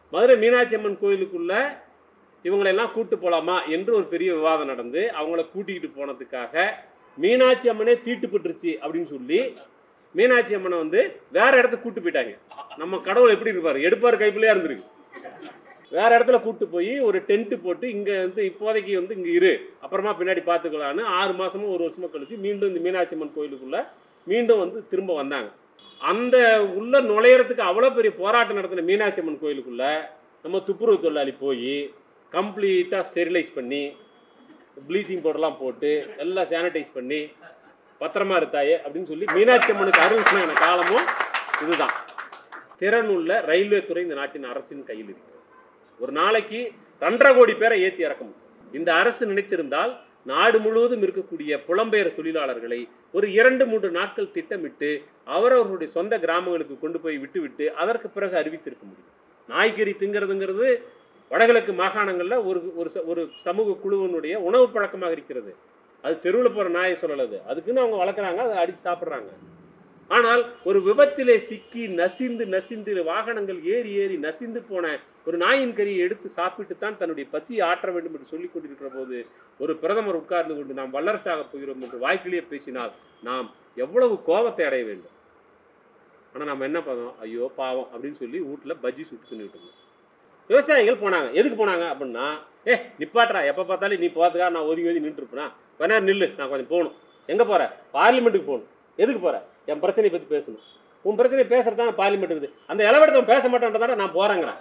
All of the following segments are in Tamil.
மதுரை மீனாட்சி அம்மன் கோயிலுக்குள்ள இவங்களெல்லாம் கூட்டு போலாமா என்று ஒரு பெரிய விவாதம் நடந்து அவங்கள கூட்டிகிட்டு போனதுக்காக மீனாட்சி அம்மனே தீட்டுப்பட்டுருச்சு அப்படின்னு சொல்லி மீனாட்சி அம்மனை வந்து வேற இடத்துக்கு கூட்டு போயிட்டாங்க நம்ம கடவுள் எப்படி இருப்பார் எடுப்பார் கைப்பிள்ளையா இருந்திருக்கு வேற இடத்துல கூட்டு போய் ஒரு டென்ட் போட்டு இங்க வந்து இப்போதைக்கு வந்து இங்க இரு அப்புறமா பின்னாடி பார்த்துக்கலான்னு ஆறு மாசமோ ஒரு வருஷமோ கழிச்சு மீண்டும் இந்த மீனாட்சி அம்மன் கோயிலுக்குள்ள மீண்டும் வந்து திரும்ப வந்தாங்க அந்த உள்ள நுழையறதுக்கு அவ்வளோ பெரிய போராட்டம் நடத்தின மீனாட்சி அம்மன் கோயிலுக்குள்ள நம்ம துப்புரவு தொழிலாளி போய் கம்ப்ளீட்டாக ஸ்டெரிலைஸ் பண்ணி ப்ளீச்சிங் பவுடர்லாம் போட்டு எல்லாம் சானிடைஸ் பண்ணி பத்திரமா இருத்தாயே அப்படின்னு சொல்லி மீனாட்சி அம்மனுக்கு அருள் காலமும் இதுதான் திறனுள்ள ரயில்வே துறை இந்த நாட்டின் அரசின் கையில் இருக்கிறது ஒரு நாளைக்கு ரெண்டரை கோடி பேரை ஏற்றி இறக்க முடியும் இந்த அரசு நினைத்திருந்தால் நாடு முழுவதும் இருக்கக்கூடிய புலம்பெயர் தொழிலாளர்களை ஒரு இரண்டு மூன்று நாட்கள் திட்டமிட்டு அவரவர்களுடைய சொந்த கிராமங்களுக்கு கொண்டு போய் விட்டுவிட்டு அதற்கு பிறகு அறிவித்திருக்க முடியும் நாய்க்கறி திங்கிறதுங்கிறது வடகிழக்கு மாகாணங்களில் ஒரு ஒரு ச- ஒரு சமூக குழுவினுடைய உணவு பழக்கமாக இருக்கிறது அது தெருவில் போகிற நாயை சொல்லலது அதுக்குன்னு அவங்க வளர்க்குறாங்க அதை அடித்து சாப்பிட்றாங்க ஆனால் ஒரு விபத்திலே சிக்கி நசிந்து நசிந்து வாகனங்கள் ஏறி ஏறி நசிந்து போன ஒரு நாயின் கறியை எடுத்து சாப்பிட்டு தான் தன்னுடைய பசியை ஆற்ற வேண்டும் என்று சொல்லிக் கொண்டிருக்கிற போது ஒரு பிரதமர் உட்கார்ந்து கொண்டு நாம் வல்லரசாக போகிறோம் என்று வாய்க்கிலேயே பேசினால் நாம் எவ்வளவு கோபத்தை அடைய வேண்டும் ஆனால் நம்ம என்ன பண்ணோம் ஐயோ பாவம் அப்படின்னு சொல்லி வீட்டில் பஜ்ஜி சுட்டு தின்னுட்டு இருந்தோம் விவசாயிகள் போனாங்க எதுக்கு போனாங்க அப்படின்னா ஏ நிப்பாட்றா எப்போ பார்த்தாலும் நீ போகிறதுக்காக நான் ஒதுங்கி ஒதுங்கி நின்றுருப்பேனா கொஞ்ச நேரம் நில்லு நான் கொஞ்சம் போகணும் எங்கே போகிற பார்லிமெண்ட்டுக்கு போகணும் எதுக்கு போகிற என் பிரச்சனையை பற்றி பேசணும் உன் பிரச்சனையை பேசுறது தான் பார்லிமெண்ட் இருக்குது அந்த இளவெடுத்தவன் பேச மாட்டேன்றதால நான் போகிறேங்கிறேன்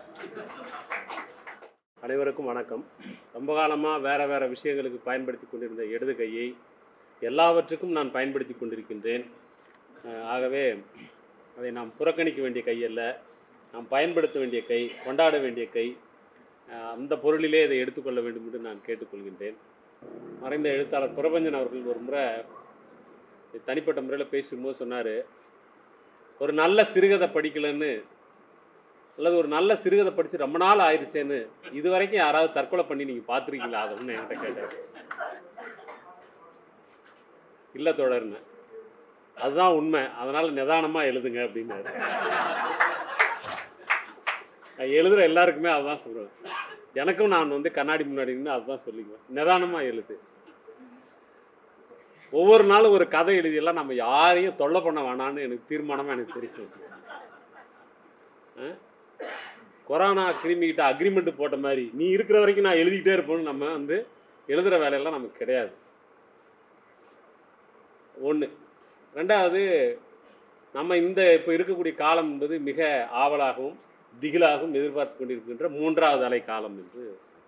அனைவருக்கும் வணக்கம் ரொம்ப காலமாக வேற வேற விஷயங்களுக்கு பயன்படுத்தி கொண்டிருந்த இடது கையை எல்லாவற்றுக்கும் நான் பயன்படுத்தி கொண்டிருக்கின்றேன் அஹ் ஆகவே அதை நாம் புறக்கணிக்க வேண்டிய கை அல்ல நாம் பயன்படுத்த வேண்டிய கை கொண்டாட வேண்டிய கை அஹ் அந்த பொருளிலே இதை எடுத்துக்கொள்ள வேண்டும் என்று நான் கேட்டுக்கொள்கின்றேன் மறைந்த எழுத்தாளர் பிரபஞ்சன் அவர்கள் ஒரு முறை தனிப்பட்ட முறையில் பேசும்போது சொன்னார் ஒரு நல்ல சிறுகதை படிக்கலைன்னு அல்லது ஒரு நல்ல சிறுகதை படித்து ரொம்ப நாள் ஆயிடுச்சேன்னு இது வரைக்கும் யாராவது தற்கொலை பண்ணி நீங்கள் பார்த்துருக்கீங்களா அதை ஒன்று என்கிட்ட கேட்டார் இல்லை தொடர்னு அதுதான் உண்மை அதனால் நிதானமாக எழுதுங்க அப்படின்னாரு நான் எழுதுகிற எல்லாருக்குமே அதுதான் சொல்கிறேன் எனக்கும் நான் வந்து கண்ணாடி முன்னாடி நின்று அதுதான் சொல்லிக்குவேன் நிதானமாக எழுது ஒவ்வொரு நாளும் ஒரு கதை எழுதியெல்லாம் நம்ம யாரையும் தொல்லை பண்ண வேணான்னு எனக்கு தீர்மானமாக எனக்கு தெரியும் ஆ? கொரோனா கிருமிகிட்ட அக்ரிமெண்ட் போட்ட மாதிரி நீ இருக்கிற வரைக்கும் நான் எழுதிக்கிட்டே இருப்பேன்னு நம்ம வந்து எழுதுகிற வேலையெல்லாம் நமக்கு கிடையாது ஒன்று ரெண்டாவது நம்ம இந்த இப்போ இருக்கக்கூடிய காலம் என்பது மிக ஆவலாகவும் திகிலாகவும் எதிர்பார்த்து கொண்டிருக்கின்ற மூன்றாவது அலை காலம் என்று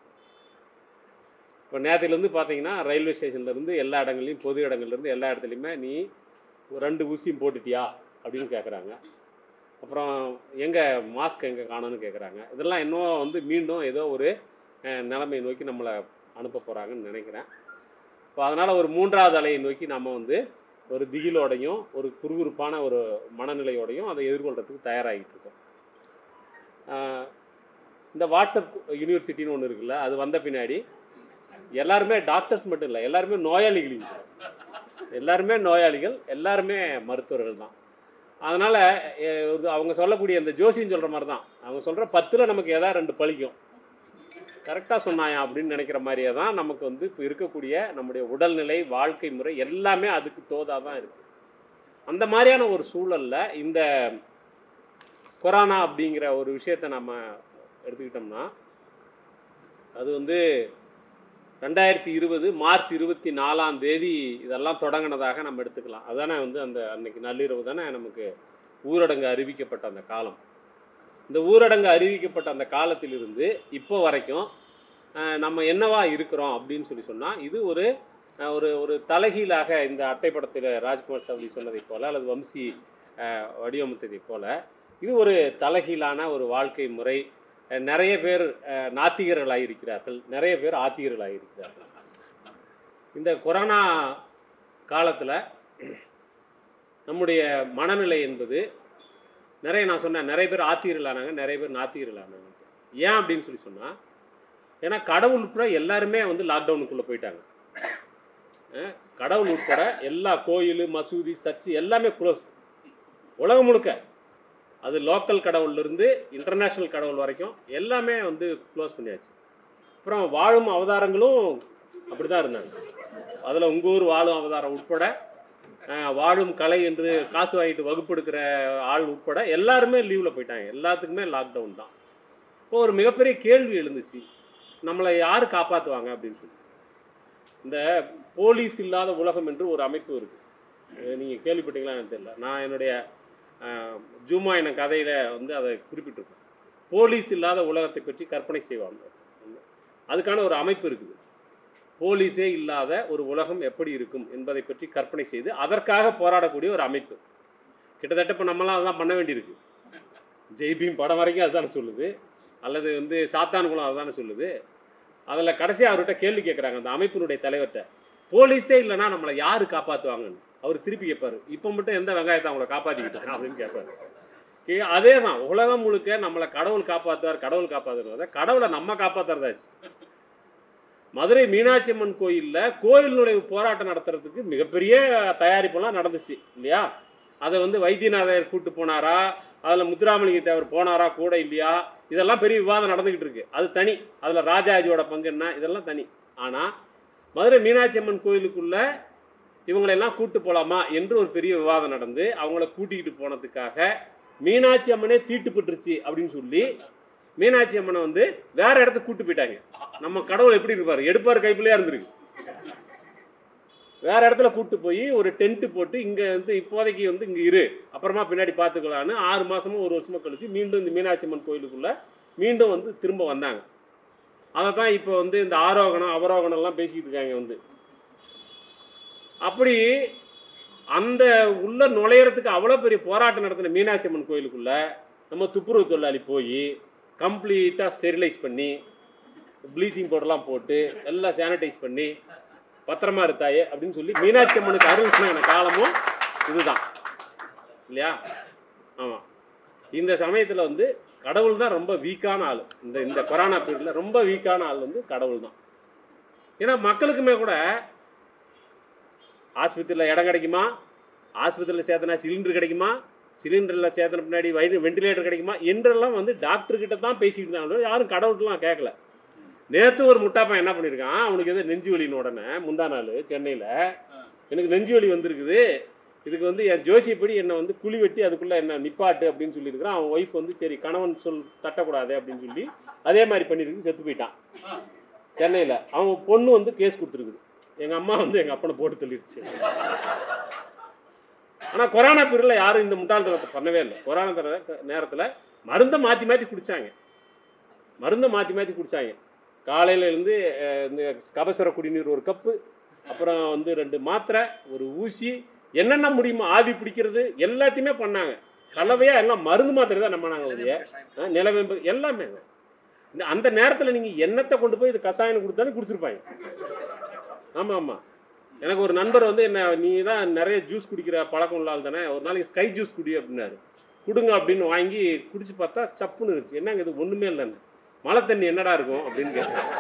இப்போ நேரத்துலேருந்து பார்த்தீங்கன்னா ரயில்வே ஸ்டேஷன்லேருந்து எல்லா இடங்கள்லையும் பொது இடங்கள்லேருந்து எல்லா இடத்துலையுமே நீ ஒரு ரெண்டு ஊசியும் போட்டுட்டியா அப்படின்னு கேட்குறாங்க அப்புறம் எங்கே மாஸ்க் எங்கே காணோன்னு கேட்குறாங்க இதெல்லாம் இன்னும் வந்து மீண்டும் ஏதோ ஒரு அஹ், நிலைமையை நோக்கி நம்மளை அனுப்ப போகிறாங்கன்னு நினைக்கிறேன் இப்போ அதனால் ஒரு மூன்றாவது அலையை நோக்கி நம்ம வந்து ஒரு திகிலோடையும் ஒரு குறுகுறுப்பான ஒரு மனநிலையோடையும் அதை எதிர்கொள்கிறதுக்கு தயாராகிட்டு இருக்கோம் ஆஹ், இந்த வாட்ஸ்அப் யூனிவர்சிட்டின்னு ஒன்று இருக்குல்ல அது வந்த பின்னாடி எல்லாருமே டாக்டர்ஸ் மட்டும் இல்லை எல்லாருமே நோயாளிகள் இங்க. எல்லாருமே நோயாளிகள் எல்லாருமே மருத்துவர்கள் தான் அதனால் அவங்க சொல்லக்கூடிய இந்த ஜோசின்னு சொல்கிற மாதிரி தான் அவங்க சொல்கிற பத்தில் நமக்கு ஏதாவது ரெண்டு பழிக்கும் கரெக்டாக சொன்னாயா அப்படின்னு நினைக்கிற மாதிரியே தான் நமக்கு வந்து இப்போ இருக்கக்கூடிய நம்முடைய உடல்நிலை வாழ்க்கை முறை எல்லாமே அதுக்கு தோதாக தான் இருக்குது அந்த மாதிரியான ஒரு சூழலில் இந்த கொரோனா அப்படிங்கிற ஒரு விஷயத்தை நம்ம எடுத்துக்கிட்டோம்னா அது வந்து ரெண்டாயிரத்தி இருபது மார்ச் இருபத்தி நாலாம் தேதி இதெல்லாம் தொடங்கினதாக நம்ம எடுத்துக்கலாம் அதானே வந்து அந்த அன்னைக்கு நள்ளிரவு தானே நமக்கு ஊரடங்கு அறிவிக்கப்பட்ட அந்த காலம் இந்த ஊரடங்கு அறிவிக்கப்பட்ட அந்த காலத்திலிருந்து இப்போ வரைக்கும் அஹ், நம்ம என்னவா இருக்கிறோம் அப்படின்னு சொல்லி சொன்னால் இது ஒரு அஹ், ஒரு ஒரு தலைகீழாக இந்த அட்டைப்படத்தில் ராஜ்குமார் சவுலி சொன்னதைப் போல அல்லது வம்சி அஹ், வடிவமைத்ததைப் போல இது ஒரு தலைகீழான ஒரு வாழ்க்கை முறை அஹ், நிறைய பேர் அஹ், நாத்திகர்களாக இருக்கிறார்கள் நிறைய பேர் ஆத்திகர்களாக இருக்கிறார்கள் இந்த கொரோனா காலத்தில் நம்முடைய மனநிலை என்பது நிறைய நான் சொன்னேன் நிறைய பேர் ஆத்திகர்களானாங்க நிறைய பேர் நாத்திகர்களானாங்க ஏன் அப்படின்னு சொல்லி சொன்னால் ஏன்னா கடவுள் உட்பட எல்லாருமே வந்து லாக்டவுனுக்குள்ளே போயிட்டாங்க அஹ் கடவுள் உட்பட எல்லா கோயில் மசூதி சர்ச்சு எல்லாமே க்ளோஸ் உலகம் முழுக்க அது லோக்கல் கடவுள்லேருந்து இன்டர்நேஷ்னல் கடவுள் வரைக்கும் எல்லாமே வந்து க்ளோஸ் பண்ணியாச்சு அப்புறம் வாழும் அவதாரங்களும் அப்படி தான் இருந்தாங்க அதில் உங்கள் ஊர் வாழும் அவதாரம் உட்பட அஹ், வாழும் கலை என்று காசு வாங்கிட்டு வகுப்பெடுக்கிற ஆள் உட்பட எல்லாருமே லீவில் போயிட்டாங்க எல்லாத்துக்குமே லாக்டவுன் தான் இப்போ ஒரு மிகப்பெரிய கேள்வி எழுந்துச்சு நம்மளை யார் காப்பாற்றுவாங்க அப்படின்னு சொல்லி இந்த போலீஸ் இல்லாத உலகம் என்று ஒரு அமைப்பு இருக்குது நீங்கள் கேள்விப்பட்டீங்களா எனக்கு தெரியல நான் என்னுடைய அஹ், ஜூமா என கதையில் வந்து அதை குறிப்பிட்டிருப்பேன் போலீஸ் இல்லாத உலகத்தை பற்றி கற்பனை செய்வாங்க அதுக்கான ஒரு அமைப்பு இருக்குது போலீஸே இல்லாத ஒரு உலகம் எப்படி இருக்கும் என்பதை பற்றி கற்பனை செய்து அதற்காக போராடக்கூடிய ஒரு அமைப்பு கிட்டத்தட்ட இப்போ நம்மளாம் அதான் பண்ண வேண்டியிருக்கு ஜெய்பீம் படம் வரைக்கும் அதுதானே சொல்லுது அல்லது வந்து சாத்தான் குளம் அதுதானே சொல்லுது அதில் கடைசியாக அவர்கிட்ட கேள்வி கேட்குறாங்க அந்த அமைப்பினுடைய தலைவர்கிட்ட போலீஸே இல்லைன்னா நம்மளை யார் காப்பாற்றுவாங்கன்னு அவர் திருப்பி கேட்பாரு இப்போ மட்டும் எந்த வெங்காயத்தை அவங்கள காப்பாற்றிக்கிட்டு இருக்கான் அப்படின்னு கேட்பாரு ஏ, அதே தான் உலகம் முழுக்க நம்மளை கடவுள் காப்பாற்றுவார் கடவுள் காப்பாற்றுறத கடவுளை நம்ம காப்பாற்றுறதாச்சு மதுரை மீனாட்சி அம்மன் கோயிலில் கோயில் நுழைவு போராட்டம் நடத்துறதுக்கு மிகப்பெரிய தயாரிப்பெல்லாம் நடந்துச்சு இல்லையா அதை வந்து வைத்தியநாதர் கூட்டு போனாரா அதில் முத்துராமலிங்க தேவர் போனாரா கூட இல்லையா இதெல்லாம் பெரிய விவாதம் நடந்துக்கிட்டு இருக்கு அது தனி அதில் ராஜாஜியோட பங்கு என்ன இதெல்லாம் தனி ஆனால் மதுரை மீனாட்சி அம்மன் கோயிலுக்குள்ள இவங்களெல்லாம் கூட்டு போகலாமா என்று ஒரு பெரிய விவாதம் நடந்து அவங்கள கூட்டிக்கிட்டு போனதுக்காக மீனாட்சி அம்மனே தீட்டுப்பட்டுருச்சு அப்படின்னு சொல்லி மீனாட்சி அம்மனை வந்து வேற இடத்துக்கு கூட்டு போயிட்டாங்க நம்ம கடவுள் எப்படி இருப்பார் எடுப்பார் கைப்பிள்ளையா இருந்திருக்கு வேற இடத்துல கூட்டு போய் ஒரு டென்ட் போட்டு இங்க வந்து இப்போதைக்கு வந்து இங்க இரு அப்புறமா பின்னாடி பார்த்துக்கலான்னு ஆறு மாசமோ ஒரு வருஷமோ கழிச்சு மீண்டும் இந்த மீனாட்சி அம்மன் கோயிலுக்குள்ள மீண்டும் வந்து திரும்ப வந்தாங்க அதை தான் இப்போ வந்து இந்த ஆரோகணம் அவரோகணம் எல்லாம் பேசிக்கிட்டு இருக்காங்க வந்து அப்படி அந்த உள்ள நுழையறதுக்கு அவ்வளோ பெரிய போராட்டம் நடத்தின மீனாட்சி அம்மன் கோயிலுக்குள்ள நம்ம துப்புரவு தொழிலாளி போய் கம்ப்ளீட்டாக ஸ்டெரிலைஸ் பண்ணி ப்ளீச்சிங் பவுடர்லாம் போட்டு எல்லாம் சானிடைஸ் பண்ணி பத்திரமா இருத்தாயே அப்படின்னு சொல்லி மீனாட்சி அம்மனுக்கு அருள் பண்ண காலமும் இதுதான் இல்லையா ஆமாம் இந்த சமயத்தில் வந்து கடவுள் தான் ரொம்ப வீக்கான ஆள் இந்த இந்த கொரோனா பீரியடில் ரொம்ப வீக்கான ஆள் வந்து கடவுள் தான் ஏன்னா மக்களுக்குமே கூட ஆஸ்பத்திரியில் இடம் கிடைக்குமா ஆஸ்பத்திரியில் சேர்த்தனா சிலிண்டர் கிடைக்குமா சிலிண்டரில் சேர்த்தன பின்னாடி வயிறு வெண்டிலேட்டர் கிடைக்குமா என்றெல்லாம் வந்து டாக்டர் கிட்ட தான் பேசிக்கிட்டு இருந்தாங்க யாரும் கடவுள்லாம் கேட்கல நேற்று ஒரு முட்டாப்பன் என்ன பண்ணியிருக்கான் அவனுக்கு எதோ நெஞ்சு வலின்னு உடனே முந்தா நாள் சென்னையில் எனக்கு நெஞ்சு வலி வந்திருக்குது இதுக்கு வந்து என் ஜோசியப்படி என்னை வந்து குழி வெட்டி அதுக்குள்ளே என்ன நிப்பாட்டு அப்படின்னு சொல்லியிருக்கிறான் அவன் ஒய்ஃப் வந்து சரி கணவன் சொல் தட்டக்கூடாது அப்படின்னு சொல்லி அதே மாதிரி பண்ணியிருக்கு செத்து போயிட்டான் சென்னையில் அவன் பொண்ணு வந்து கேஸ் கொடுத்துருக்குது எங்கள் அம்மா வந்து எங்கள் அப்பனை போட்டு தள்ளிடுச்சு ஆனால் கொரோனா பீரியடில் யாரும் இந்த முட்டாள்தனத்தை பண்ணவே இல்லை கொரோனா தர- நேரத்தில் மருந்தை மாற்றி மாற்றி குடித்தாங்க மருந்தை மாற்றி மாற்றி குடித்தாங்க காலையில இருந்து அஹ், இந்த கபசுர குடிநீர் ஒரு கப்பு அப்புறம் வந்து ரெண்டு மாத்திரை ஒரு ஊசி என்னென்ன முடியுமோ ஆவி பிடிக்கிறது எல்லாத்தையுமே பண்ணாங்க கலவையாக எல்லாம் மருந்து மாத்திரை தான் நம்ம நாங்கள் ஒழிய அஹ், நிலவேம்பு எல்லாமே இந்த அந்த நேரத்தில் நீங்கள் எண்ணத்தை கொண்டு போய் இது கஷாயம் கொடுத்தாலும் குடிச்சிருப்பாங்க ஆமாம் ஆமாம் எனக்கு ஒரு நண்பர் வந்து என்ன நீ தான் நிறைய ஜூஸ் குடிக்கிற பழக்கம் உள்ள ஆள் தானே ஒரு நாளைக்கு ஸ்கை ஜூஸ் குடி அப்படின்னாரு கொடுங்க அப்படின்னு வாங்கி குடிச்சு பார்த்தா சப்புன்னு இருந்துச்சு என்னங்க இது ஒன்றுமே இல்லைன்னு மழை தண்ணி என்னடா இருக்கும் அப்படின்னு கேட்டேன்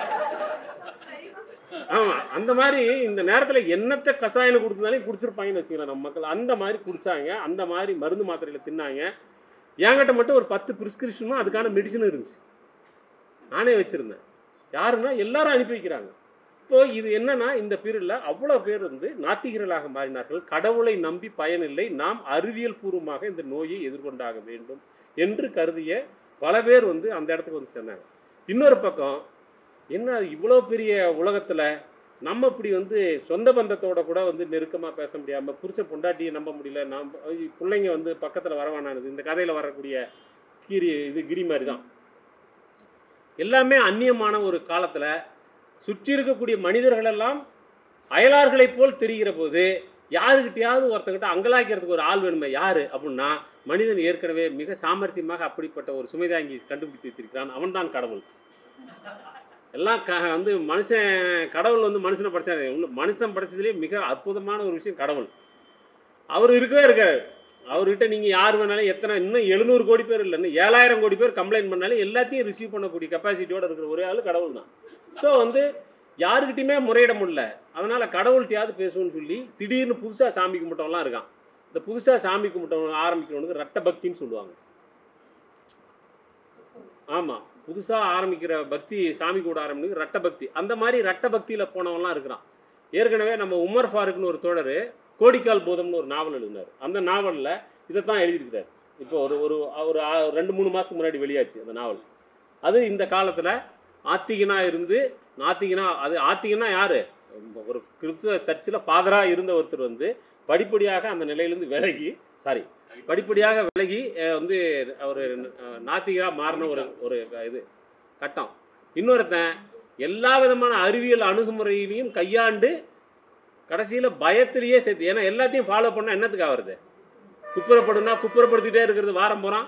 ஆமாம் அந்த மாதிரி இந்த நேரத்தில் என்னத்தை கஷாயம் கொடுத்தாலும் குடிச்சிருப்பாங்கன்னு வச்சுக்கலாம் நம்ம மக்கள் அந்த மாதிரி குடிச்சாங்க அந்த மாதிரி மருந்து மாத்திரையில் தின்னாங்க என்கிட்ட மட்டும் ஒரு பத்து ப்ரிஸ்கிரிப்ஷனும் அதுக்கான மெடிசனும் இருந்துச்சு நானே வச்சுருந்தேன் யாருன்னா எல்லாரும் அனுப்பி வைக்கிறாங்க இப்போ இது என்னன்னா இந்த பீரியடில் அவ்வளோ பேர் வந்து நாத்திகர்களாக மாறினார்கள் கடவுளை நம்பி பயனில்லை நாம் அறிவியல் பூர்வமாக இந்த நோயை எதிர்கொண்டாக வேண்டும் என்று கருதிய பல பேர் வந்து அந்த இடத்துக்கு வந்து சேர்ந்தாங்க இன்னொரு பக்கம் என்ன இவ்வளோ பெரிய உலகத்தில் நம்ம இப்படி வந்து சொந்த பந்தத்தோட கூட வந்து நெருக்கமாக பேச முடியாமல் புருஷன் பொண்டாட்டியை நம்ப முடியல நாம் பிள்ளைங்க வந்து பக்கத்தில் வரவானானது இந்த கதையில் வரக்கூடிய கீரி இது கிரி மாதிரி தான் எல்லாமே அந்நியமான ஒரு காலத்தில் சுற்றி இருக்கக்கூடிய மனிதர்கள் எல்லாம் அயலார்களைப் போல் தெரிகிற போது யாருக்கிட்டையாவது ஒருத்தங்கிட்ட அங்கலாக்கிறதுக்கு ஒரு ஆள் வேணுமே யாரு அப்படின்னா மனிதன் ஏற்கனவே மிக சாமர்த்தியமாக அப்படிப்பட்ட ஒரு சுமைதாங்கி கண்டுபிடித்து வைத்திருக்கிறான் அவன்தான் கடவுள் எல்லாம் க வந்து மனுஷன் கடவுள் வந்து மனுஷனை படைச்சாரு இன்னும் மனுஷன் படைச்சதுலேயே மிக அற்புதமான ஒரு விஷயம் கடவுள் அவர் இருக்கவே இருக்காரு அவர்கிட்ட நீங்கள் யார் வேணாலும் எத்தனை இன்னும் எழுநூறு கோடி பேர் இல்லை இன்னும் ஏழாயிரம் கோடி பேர் கம்ப்ளைண்ட் பண்ணாலும் எல்லாத்தையும் ரிசீவ் பண்ணக்கூடிய கெப்பாசிட்டியோட இருக்கிற ஒரே ஆள் கடவுள் தான் ஸோ வந்து யாருக்கிட்டையுமே முறையிட முடியல அதனால் கடவுள்கிட்டயாவது பேசுவோன்னு சொல்லி திடீர்னு புதுசாக சாமி கும்பிட்டவன்லாம் இருக்கான் இந்த புதுசாக சாமி கும்பிட்டவன் ஆரம்பிக்கிறவனுக்கு ரட்ட பக்தின்னு சொல்லுவாங்க ஆமாம் புதுசாக ஆரம்பிக்கிற பக்தி சாமி கூட ஆரம்பிக்கு ரட்ட பக்தி அந்த மாதிரி ரட்ட பக்தியில் போனவன்லாம் இருக்கிறான் ஏற்கனவே நம்ம உமர் ஃபாருக்னு ஒரு தோழர் கோடிக்கால் போதம்னு ஒரு நாவல் எழுதினார் அந்த நாவலில் இதை தான் எழுதியிருக்கிறார் இப்போ ஒரு ஒரு ஒரு ஆ- ரெண்டு மூணு மாதத்துக்கு முன்னாடி வெளியாச்சு அந்த நாவல் அது இந்த காலத்தில் ஆத்திகனா இருந்து நாத்திகனா அது ஆத்திகனா யார் ஒரு கிறிஸ்துவ சர்ச்சில் ஃபாதராக இருந்த ஒருத்தர் வந்து படிப்படியாக அந்த நிலையிலேருந்து விலகி சாரி படிப்படியாக விலகி அஹ், வந்து ஒரு நாத்திகராக மாறின ஒரு ஒரு இது கட்டம் இன்னொருத்தன் எல்லா விதமான அறிவியல் அணுகுமுறையிலையும் கையாண்டு கடைசியில் பயத்திலேயே சேர்த்து ஏன்னா எல்லாத்தையும் ஃபாலோ பண்ணால் என்னத்துக்காக வருது குப்புறப்படுனா குப்புறப்படுத்திட்டே இருக்கிறது வாரம் போகிறான்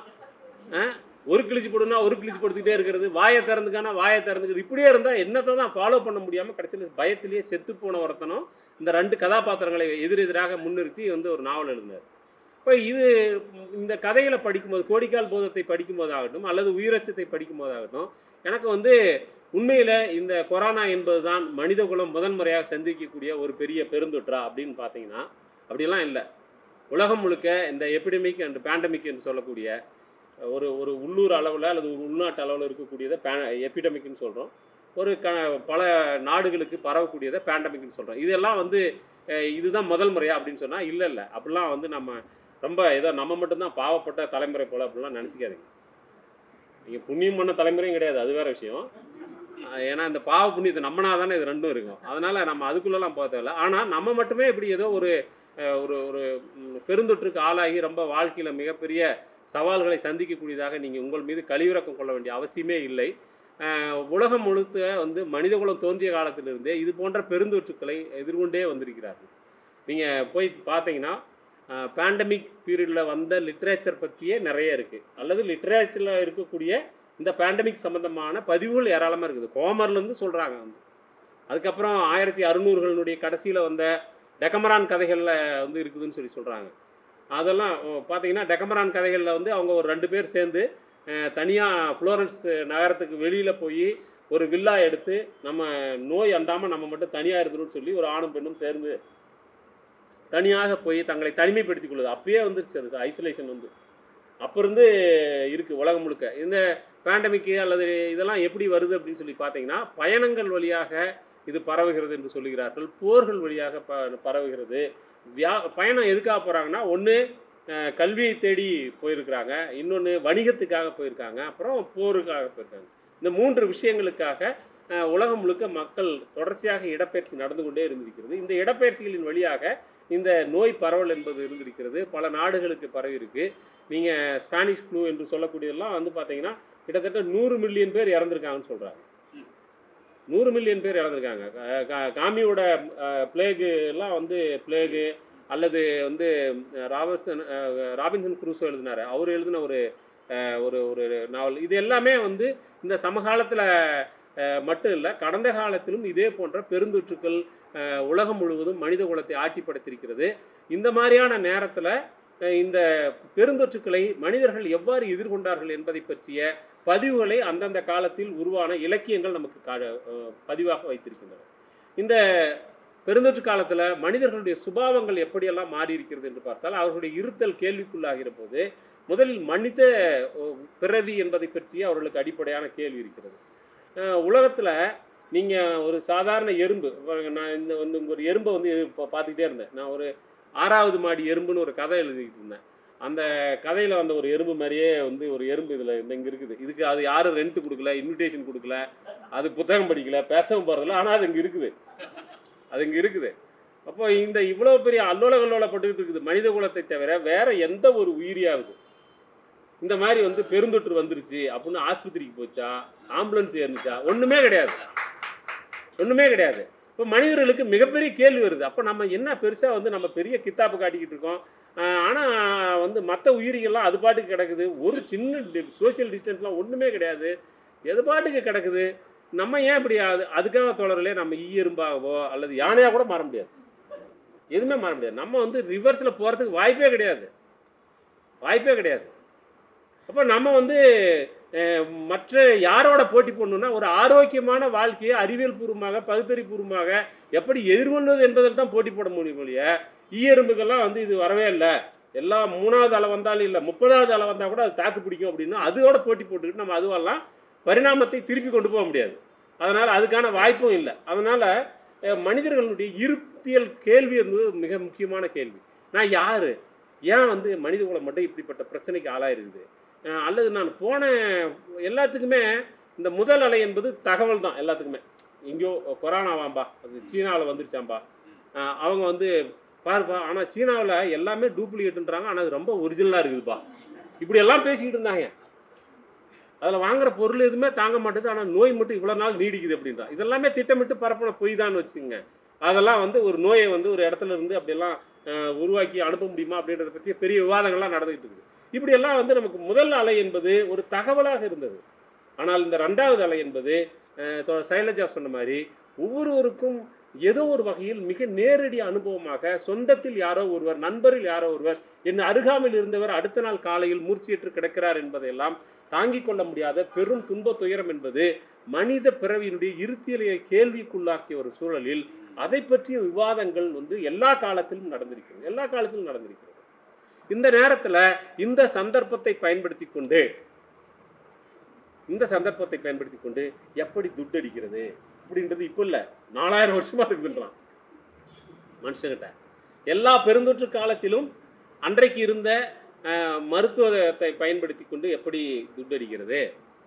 ஒரு கிழிச்சு போடுனா ஒரு கிழிச்சு படுத்திட்டே இருக்கிறது வாயை திறந்துக்கானா வாயை திறந்துக்கிறது இப்படியே இருந்தால் என்னத்தை தான் ஃபாலோ பண்ண முடியாமல் கடைசியில் பயத்திலேயே செத்து போன ஒருத்தனும் இந்த ரெண்டு கதாபாத்திரங்களை எதிரெதிராக முன்னிறுத்தி வந்து ஒரு நாவல் எழுதினார் இப்போ இது இந்த கதைகளை படிக்கும்போது கோடிக்கால் போதத்தை படிக்கும்போதாகட்டும் அல்லது உயிரச்சத்தை படிக்கும்போதாகட்டும் எனக்கு வந்து உண்மையில் இந்த கொரோனா என்பது தான் மனிதகுலம் முதன்முறையாக சந்திக்கக்கூடிய ஒரு பெரிய பெருந்தொற்றா அப்படின்னு பார்த்தீங்கன்னா அப்படிலாம் இல்லை உலகம் முழுக்க இந்த எபிடமிக் அண்ட் பேண்டமிக் என்று சொல்லக்கூடிய ஒரு ஒரு உள்ளூர் அளவில் அல்லது ஒரு உள்நாட்டு அளவில் இருக்கக்கூடியதை பே எபிடமிக்னு சொல்கிறோம் ஒரு க பல நாடுகளுக்கு பரவக்கூடியதை பேண்டமிக்னு சொல்கிறோம் இதெல்லாம் வந்து அஹ், இதுதான் முதல் முறையா அப்படின்னு சொன்னால் இல்லை இல்லை அப்படிலாம் வந்து நம்ம ரொம்ப ஏதோ நம்ம மட்டும்தான் பாவப்பட்ட தலைமுறை போல் அப்படிலாம் நினச்சிக்காதீங்க நீங்கள் புண்ணியம் பண்ண தலைமுறையும் கிடையாது அது வேற விஷயம் அஹ், ஏன்னா இந்த பாவ புண்ணியத்தை நம்மனா தானே இது ரெண்டும் இருக்கும் அதனால் நம்ம அதுக்குள்ளெல்லாம் போக தேவையில்ல ஆனால் நம்ம மட்டுமே இப்படி ஏதோ ஒரு அஹ், ஒரு ஒரு ம், பெருந்தொற்றுக்கு ஆளாகி ரொம்ப வாழ்க்கையில் மிகப்பெரிய சவால்களை சந்திக்கக்கூடியதாக நீங்கள் உங்கள் மீது கழிவிறக்கம் கொள்ள வேண்டிய அவசியமே இல்லை அஹ், உலகம் முழுக்க வந்து மனிதகுலம் தோன்றிய காலத்திலிருந்தே இது போன்ற பெருந்தொற்றுக்களை எதிர்கொண்டே வந்திருக்கிறார்கள் நீங்கள் போய் பார்த்தீங்கன்னா பேண்டமிக் பீரியடில் வந்த லிட்ரேச்சர் பற்றியே நிறைய இருக்குது அல்லது லிட்ரேச்சரில் இருக்கக்கூடிய இந்த பேண்டமிக் சம்மந்தமான பதிவுகள் ஏராளமாக இருக்குது கோமர்லேருந்து சொல்கிறாங்க வந்து அதுக்கப்புறம் ஆயிரத்தி அறுநூறுகளினுடைய கடைசியில் வந்த டெக்கமரான் கதைகளில் வந்து இருக்குதுன்னு சொல்லி சொல்கிறாங்க அதெல்லாம் பார்த்தீங்கன்னா டெக்கமரான் கதைகளில் வந்து அவங்க ஒரு ரெண்டு பேர் சேர்ந்து தனியாக ஃப்ளோரன்ஸ் நகரத்துக்கு வெளியில் போய் ஒரு வில்லா எடுத்து நம்ம நோய் அண்டாமல் நம்ம மட்டும் தனியாக இருக்கணும்னு சொல்லி ஒரு ஆணும் பெண்ணும் சேர்ந்து தனியாக போய் தங்களை தனிமைப்படுத்திக் கொள்ளுது அப்பயே வந்துருச்சு அது ஐசோலேஷன் வந்து அப்போ இருந்து இருக்குது உலகம் முழுக்க இந்த பேண்டமிக்கு அல்லது இதெல்லாம் எப்படி வருது அப்படின்னு சொல்லி பார்த்தீங்கன்னா பயணங்கள் வழியாக இது பரவுகிறது என்று சொல்லுகிறார்கள் போர்கள் வழியாக ப பரவுகிறது வியா பயணம் எதுக்காக போகிறாங்கன்னா ஒன்று கல்வியை தேடி போயிருக்கிறாங்க இன்னொன்று வணிகத்துக்காக போயிருக்காங்க அப்புறம் போருக்காக போயிருக்காங்க இந்த மூன்று விஷயங்களுக்காக அஹ், உலகம் முழுக்க மக்கள் தொடர்ச்சியாக இடப்பெயர்ச்சி நடந்து கொண்டே இருந்திருக்கிறது இந்த இடப்பெயர்ச்சிகளின் வழியாக இந்த நோய் பரவல் என்பது இருந்திருக்கிறது பல நாடுகளுக்கு பரவி இருக்கு நீங்கள் ஸ்பானிஷ் ஃப்ளூ என்று சொல்லக்கூடியதெல்லாம் வந்து பார்த்தீங்கன்னா கிட்டத்தட்ட நூறு மில்லியன் பேர் இறந்துருக்காங்கன்னு சொல்கிறாங்க நூறு மில்லியன் பேர் இறந்துருக்காங்க கா- கா- காமியோட பிளேகு எல்லாம் வந்து பிளேகு அல்லது வந்து அஹ், ராபர்சன் அஹ், ராபின்சன் குரூசோ எழுதினார் அவர் எழுதின ஒரு அஹ், ஒரு ஒரு நாவல் இது எல்லாமே வந்து இந்த சமகாலத்தில் மட்டும் இல்லை கடந்த காலத்திலும் இதே போன்ற பெருந்தொற்றுக்கள் அஹ், உலகம் முழுவதும் மனித குலத்தை ஆட்சி படைத்திருக்கிறது இந்த மாதிரியான நேரத்தில் இந்த பெருந்தொற்றுக்களை மனிதர்கள் எவ்வாறு எதிர்கொண்டார்கள் என்பதை பற்றிய பதிவுகளை அந்தந்த காலத்தில் உருவான இலக்கியங்கள் நமக்கு கா அஹ், பதிவாக வைத்திருக்கின்றன இந்த பெருந்தொற்று காலத்தில் மனிதர்களுடைய சுபாவங்கள் எப்படியெல்லாம் மாறி இருக்கிறது என்று பார்த்தால் அவர்களுடைய இருத்தல் கேள்விக்குள்ளாகிற போது முதலில் மனித அஹ், பிறவி என்பதை பற்றி அவர்களுக்கு அடிப்படையான கேள்வி இருக்கிறது உலகத்தில் நீங்கள் ஒரு சாதாரண எறும்பு பாருங்க, நான் இந்த வந்து ஒரு எறும்பை வந்து இப்போ பார்த்துக்கிட்டே இருந்தேன் நான் ஒரு ஆறாவது மாடி எறும்புன்னு ஒரு கதை எழுதிக்கிட்டு இருந்தேன் அந்த கதையில் வந்த ஒரு எறும்பு மாதிரியே வந்து ஒரு எறும்பு இதில் இந்த இங்கே இருக்குது இதுக்கு அது யாரும் ரெண்ட் கொடுக்கல இன்விடேஷன் கொடுக்கல அது புத்தகம் படிக்கல பேசவும் போகிறதில்ல ஆனால் அது இங்கே இருக்குது அது இங்கே இருக்குது அப்போ இந்த இவ்வளோ பெரிய அல்லோல கல்லோலப்பட்டுக்கிட்டு இருக்குது மனித குலத்தை தவிர வேற எந்த ஒரு உயிரியாவது இந்த மாதிரி வந்து பெருந்தொற்று வந்துருச்சு அப்படின்னு ஆஸ்பத்திரிக்கு போச்சா ஆம்புலன்ஸ் ஏறிச்சா ஒன்றுமே கிடையாது ஒன்றுமே கிடையாது இப்போ மனிதர்களுக்கு மிகப்பெரிய கேள்வி வருது அப்போ நம்ம என்ன பெருசாக வந்து நம்ம பெரிய கித்தாப்பு காட்டிக்கிட்டு இருக்கோம் ஆனால் வந்து மற்ற உயிரிகள்லாம் அது பாட்டுக்கு கிடக்குது ஒரு சின்ன சோஷியல் டிஸ்டன்ஸ்லாம் ஒன்றுமே கிடையாது எது பாட்டுக்கு கிடக்குது நம்ம ஏன் இப்படி அது அதுக்காக தொடரலே நம்ம ஈ எறும்பாகவோ அல்லது யானையாக கூட மாற முடியாது எதுவுமே மாற முடியாது நம்ம வந்து ரிவர்ஸில் போகிறதுக்கு வாய்ப்பே கிடையாது வாய்ப்பே கிடையாது அப்போ நம்ம வந்து அஹ், மற்ற யாரோட போட்டி போடணும்னா ஒரு ஆரோக்கியமான வாழ்க்கையை அறிவியல் பூர்வமாக பகுத்தறிவு பூர்வமாக எப்படி எதிர்கொள்வது என்பதில் தான் போட்டி போட முடியும் ஒழிய ஈயெறும்புக்கெல்லாம் வந்து இது வரவே இல்லை எல்லா மூணாவது அலை வந்தாலும் இல்லை முப்பதாவது அலை வந்தால் கூட அது தாக்கு பிடிக்கும் அப்படின்னா அதோட போட்டி போட்டுக்கிட்டு நம்ம அதுவெல்லாம் பரிணாமத்தை திருப்பி கொண்டு போக முடியாது அதனால் அதுக்கான வாய்ப்பும் இல்லை அதனால் மனிதர்களுடைய இருத்தியல் கேள்வி என்பது மிக முக்கியமான கேள்வி நான் யார் ஏன் வந்து மனித குலம் மட்டும் இப்படிப்பட்ட பிரச்சனைக்கு ஆளாயிருக்குது அஹ் அல்லது நான் போன எல்லாத்துக்குமே இந்த முதல் அலை என்பது தகவல் தான் எல்லாத்துக்குமே எங்கேயோ கொரோனாவாம்பா அது சீனாவில் வந்துருச்சாம்பா அஹ் அவங்க வந்து பாருப்பா ஆனால் சீனாவில் எல்லாமே டூப்ளிகேட்டுன்றாங்க ஆனால் அது ரொம்ப ஒரிஜினலாக இருக்குதுப்பா இப்படி எல்லாம் பேசிக்கிட்டு இருந்தாங்க அதில் வாங்குற பொருள் எதுவுமே தாங்க மாட்டேது ஆனால் நோய் மட்டும் இவ்வளோ நாள் நீடிக்குது அப்படின்றா இதெல்லாமே திட்டமிட்டு பரப்பின பொய் தான் வச்சுங்க அதெல்லாம் வந்து ஒரு நோயை வந்து ஒரு இடத்துல இருந்து அப்படியெல்லாம் அஹ், உருவாக்கி அனுப்ப முடியுமா அப்படின்றத பற்றி பெரிய விவாதங்கள்லாம் நடந்துகிட்டு இருக்குது இப்படியெல்லாம் வந்து நமக்கு முதல் அலை என்பது ஒரு தகவலாக இருந்தது ஆனால் இந்த ரெண்டாவது அலை என்பது அஹ், தோ- சைலஜா சொன்ன மாதிரி ஒவ்வொருவருக்கும் ஏதோ ஒரு வகையில் மிக நேரடி அனுபவமாக சொந்தத்தில் யாரோ ஒருவர் நண்பரில் யாரோ ஒருவர் என் அருகாமையில் இருந்தவர் அடுத்த நாள் காலையில் மூர்ச்சியற்று கிடக்கிறார் என்பதையெல்லாம் தாங்கிக் கொள்ள முடியாத பெரும் துன்ப துயரம் என்பது மனித பிறவியினுடைய இருத்தியலையை கேள்விக்குள்ளாக்கிய ஒரு சூழலில் அதை பற்றிய விவாதங்கள் வந்து எல்லா காலத்திலும் நடந்திருக்கிறது எல்லா காலத்திலும் நடந்திருக்கிறது இந்த நேரத்தில் இந்த சந்தர்ப்பத்தை பயன்படுத்தி கொண்டு இந்த சந்தர்ப்பத்தை பயன்படுத்தி கொண்டு எப்படி துட்டடிக்கிறது அப்படின்றது இப்போ இல்லை நாலாயிரம் வருஷமா இருக்குன்றான் மனுஷங்கிட்ட எல்லா பெருந்தொற்று காலத்திலும் அன்றைக்கு இருந்த அஹ், மருத்துவத்தை பயன்படுத்தி கொண்டு எப்படி துட்டடிக்கிறது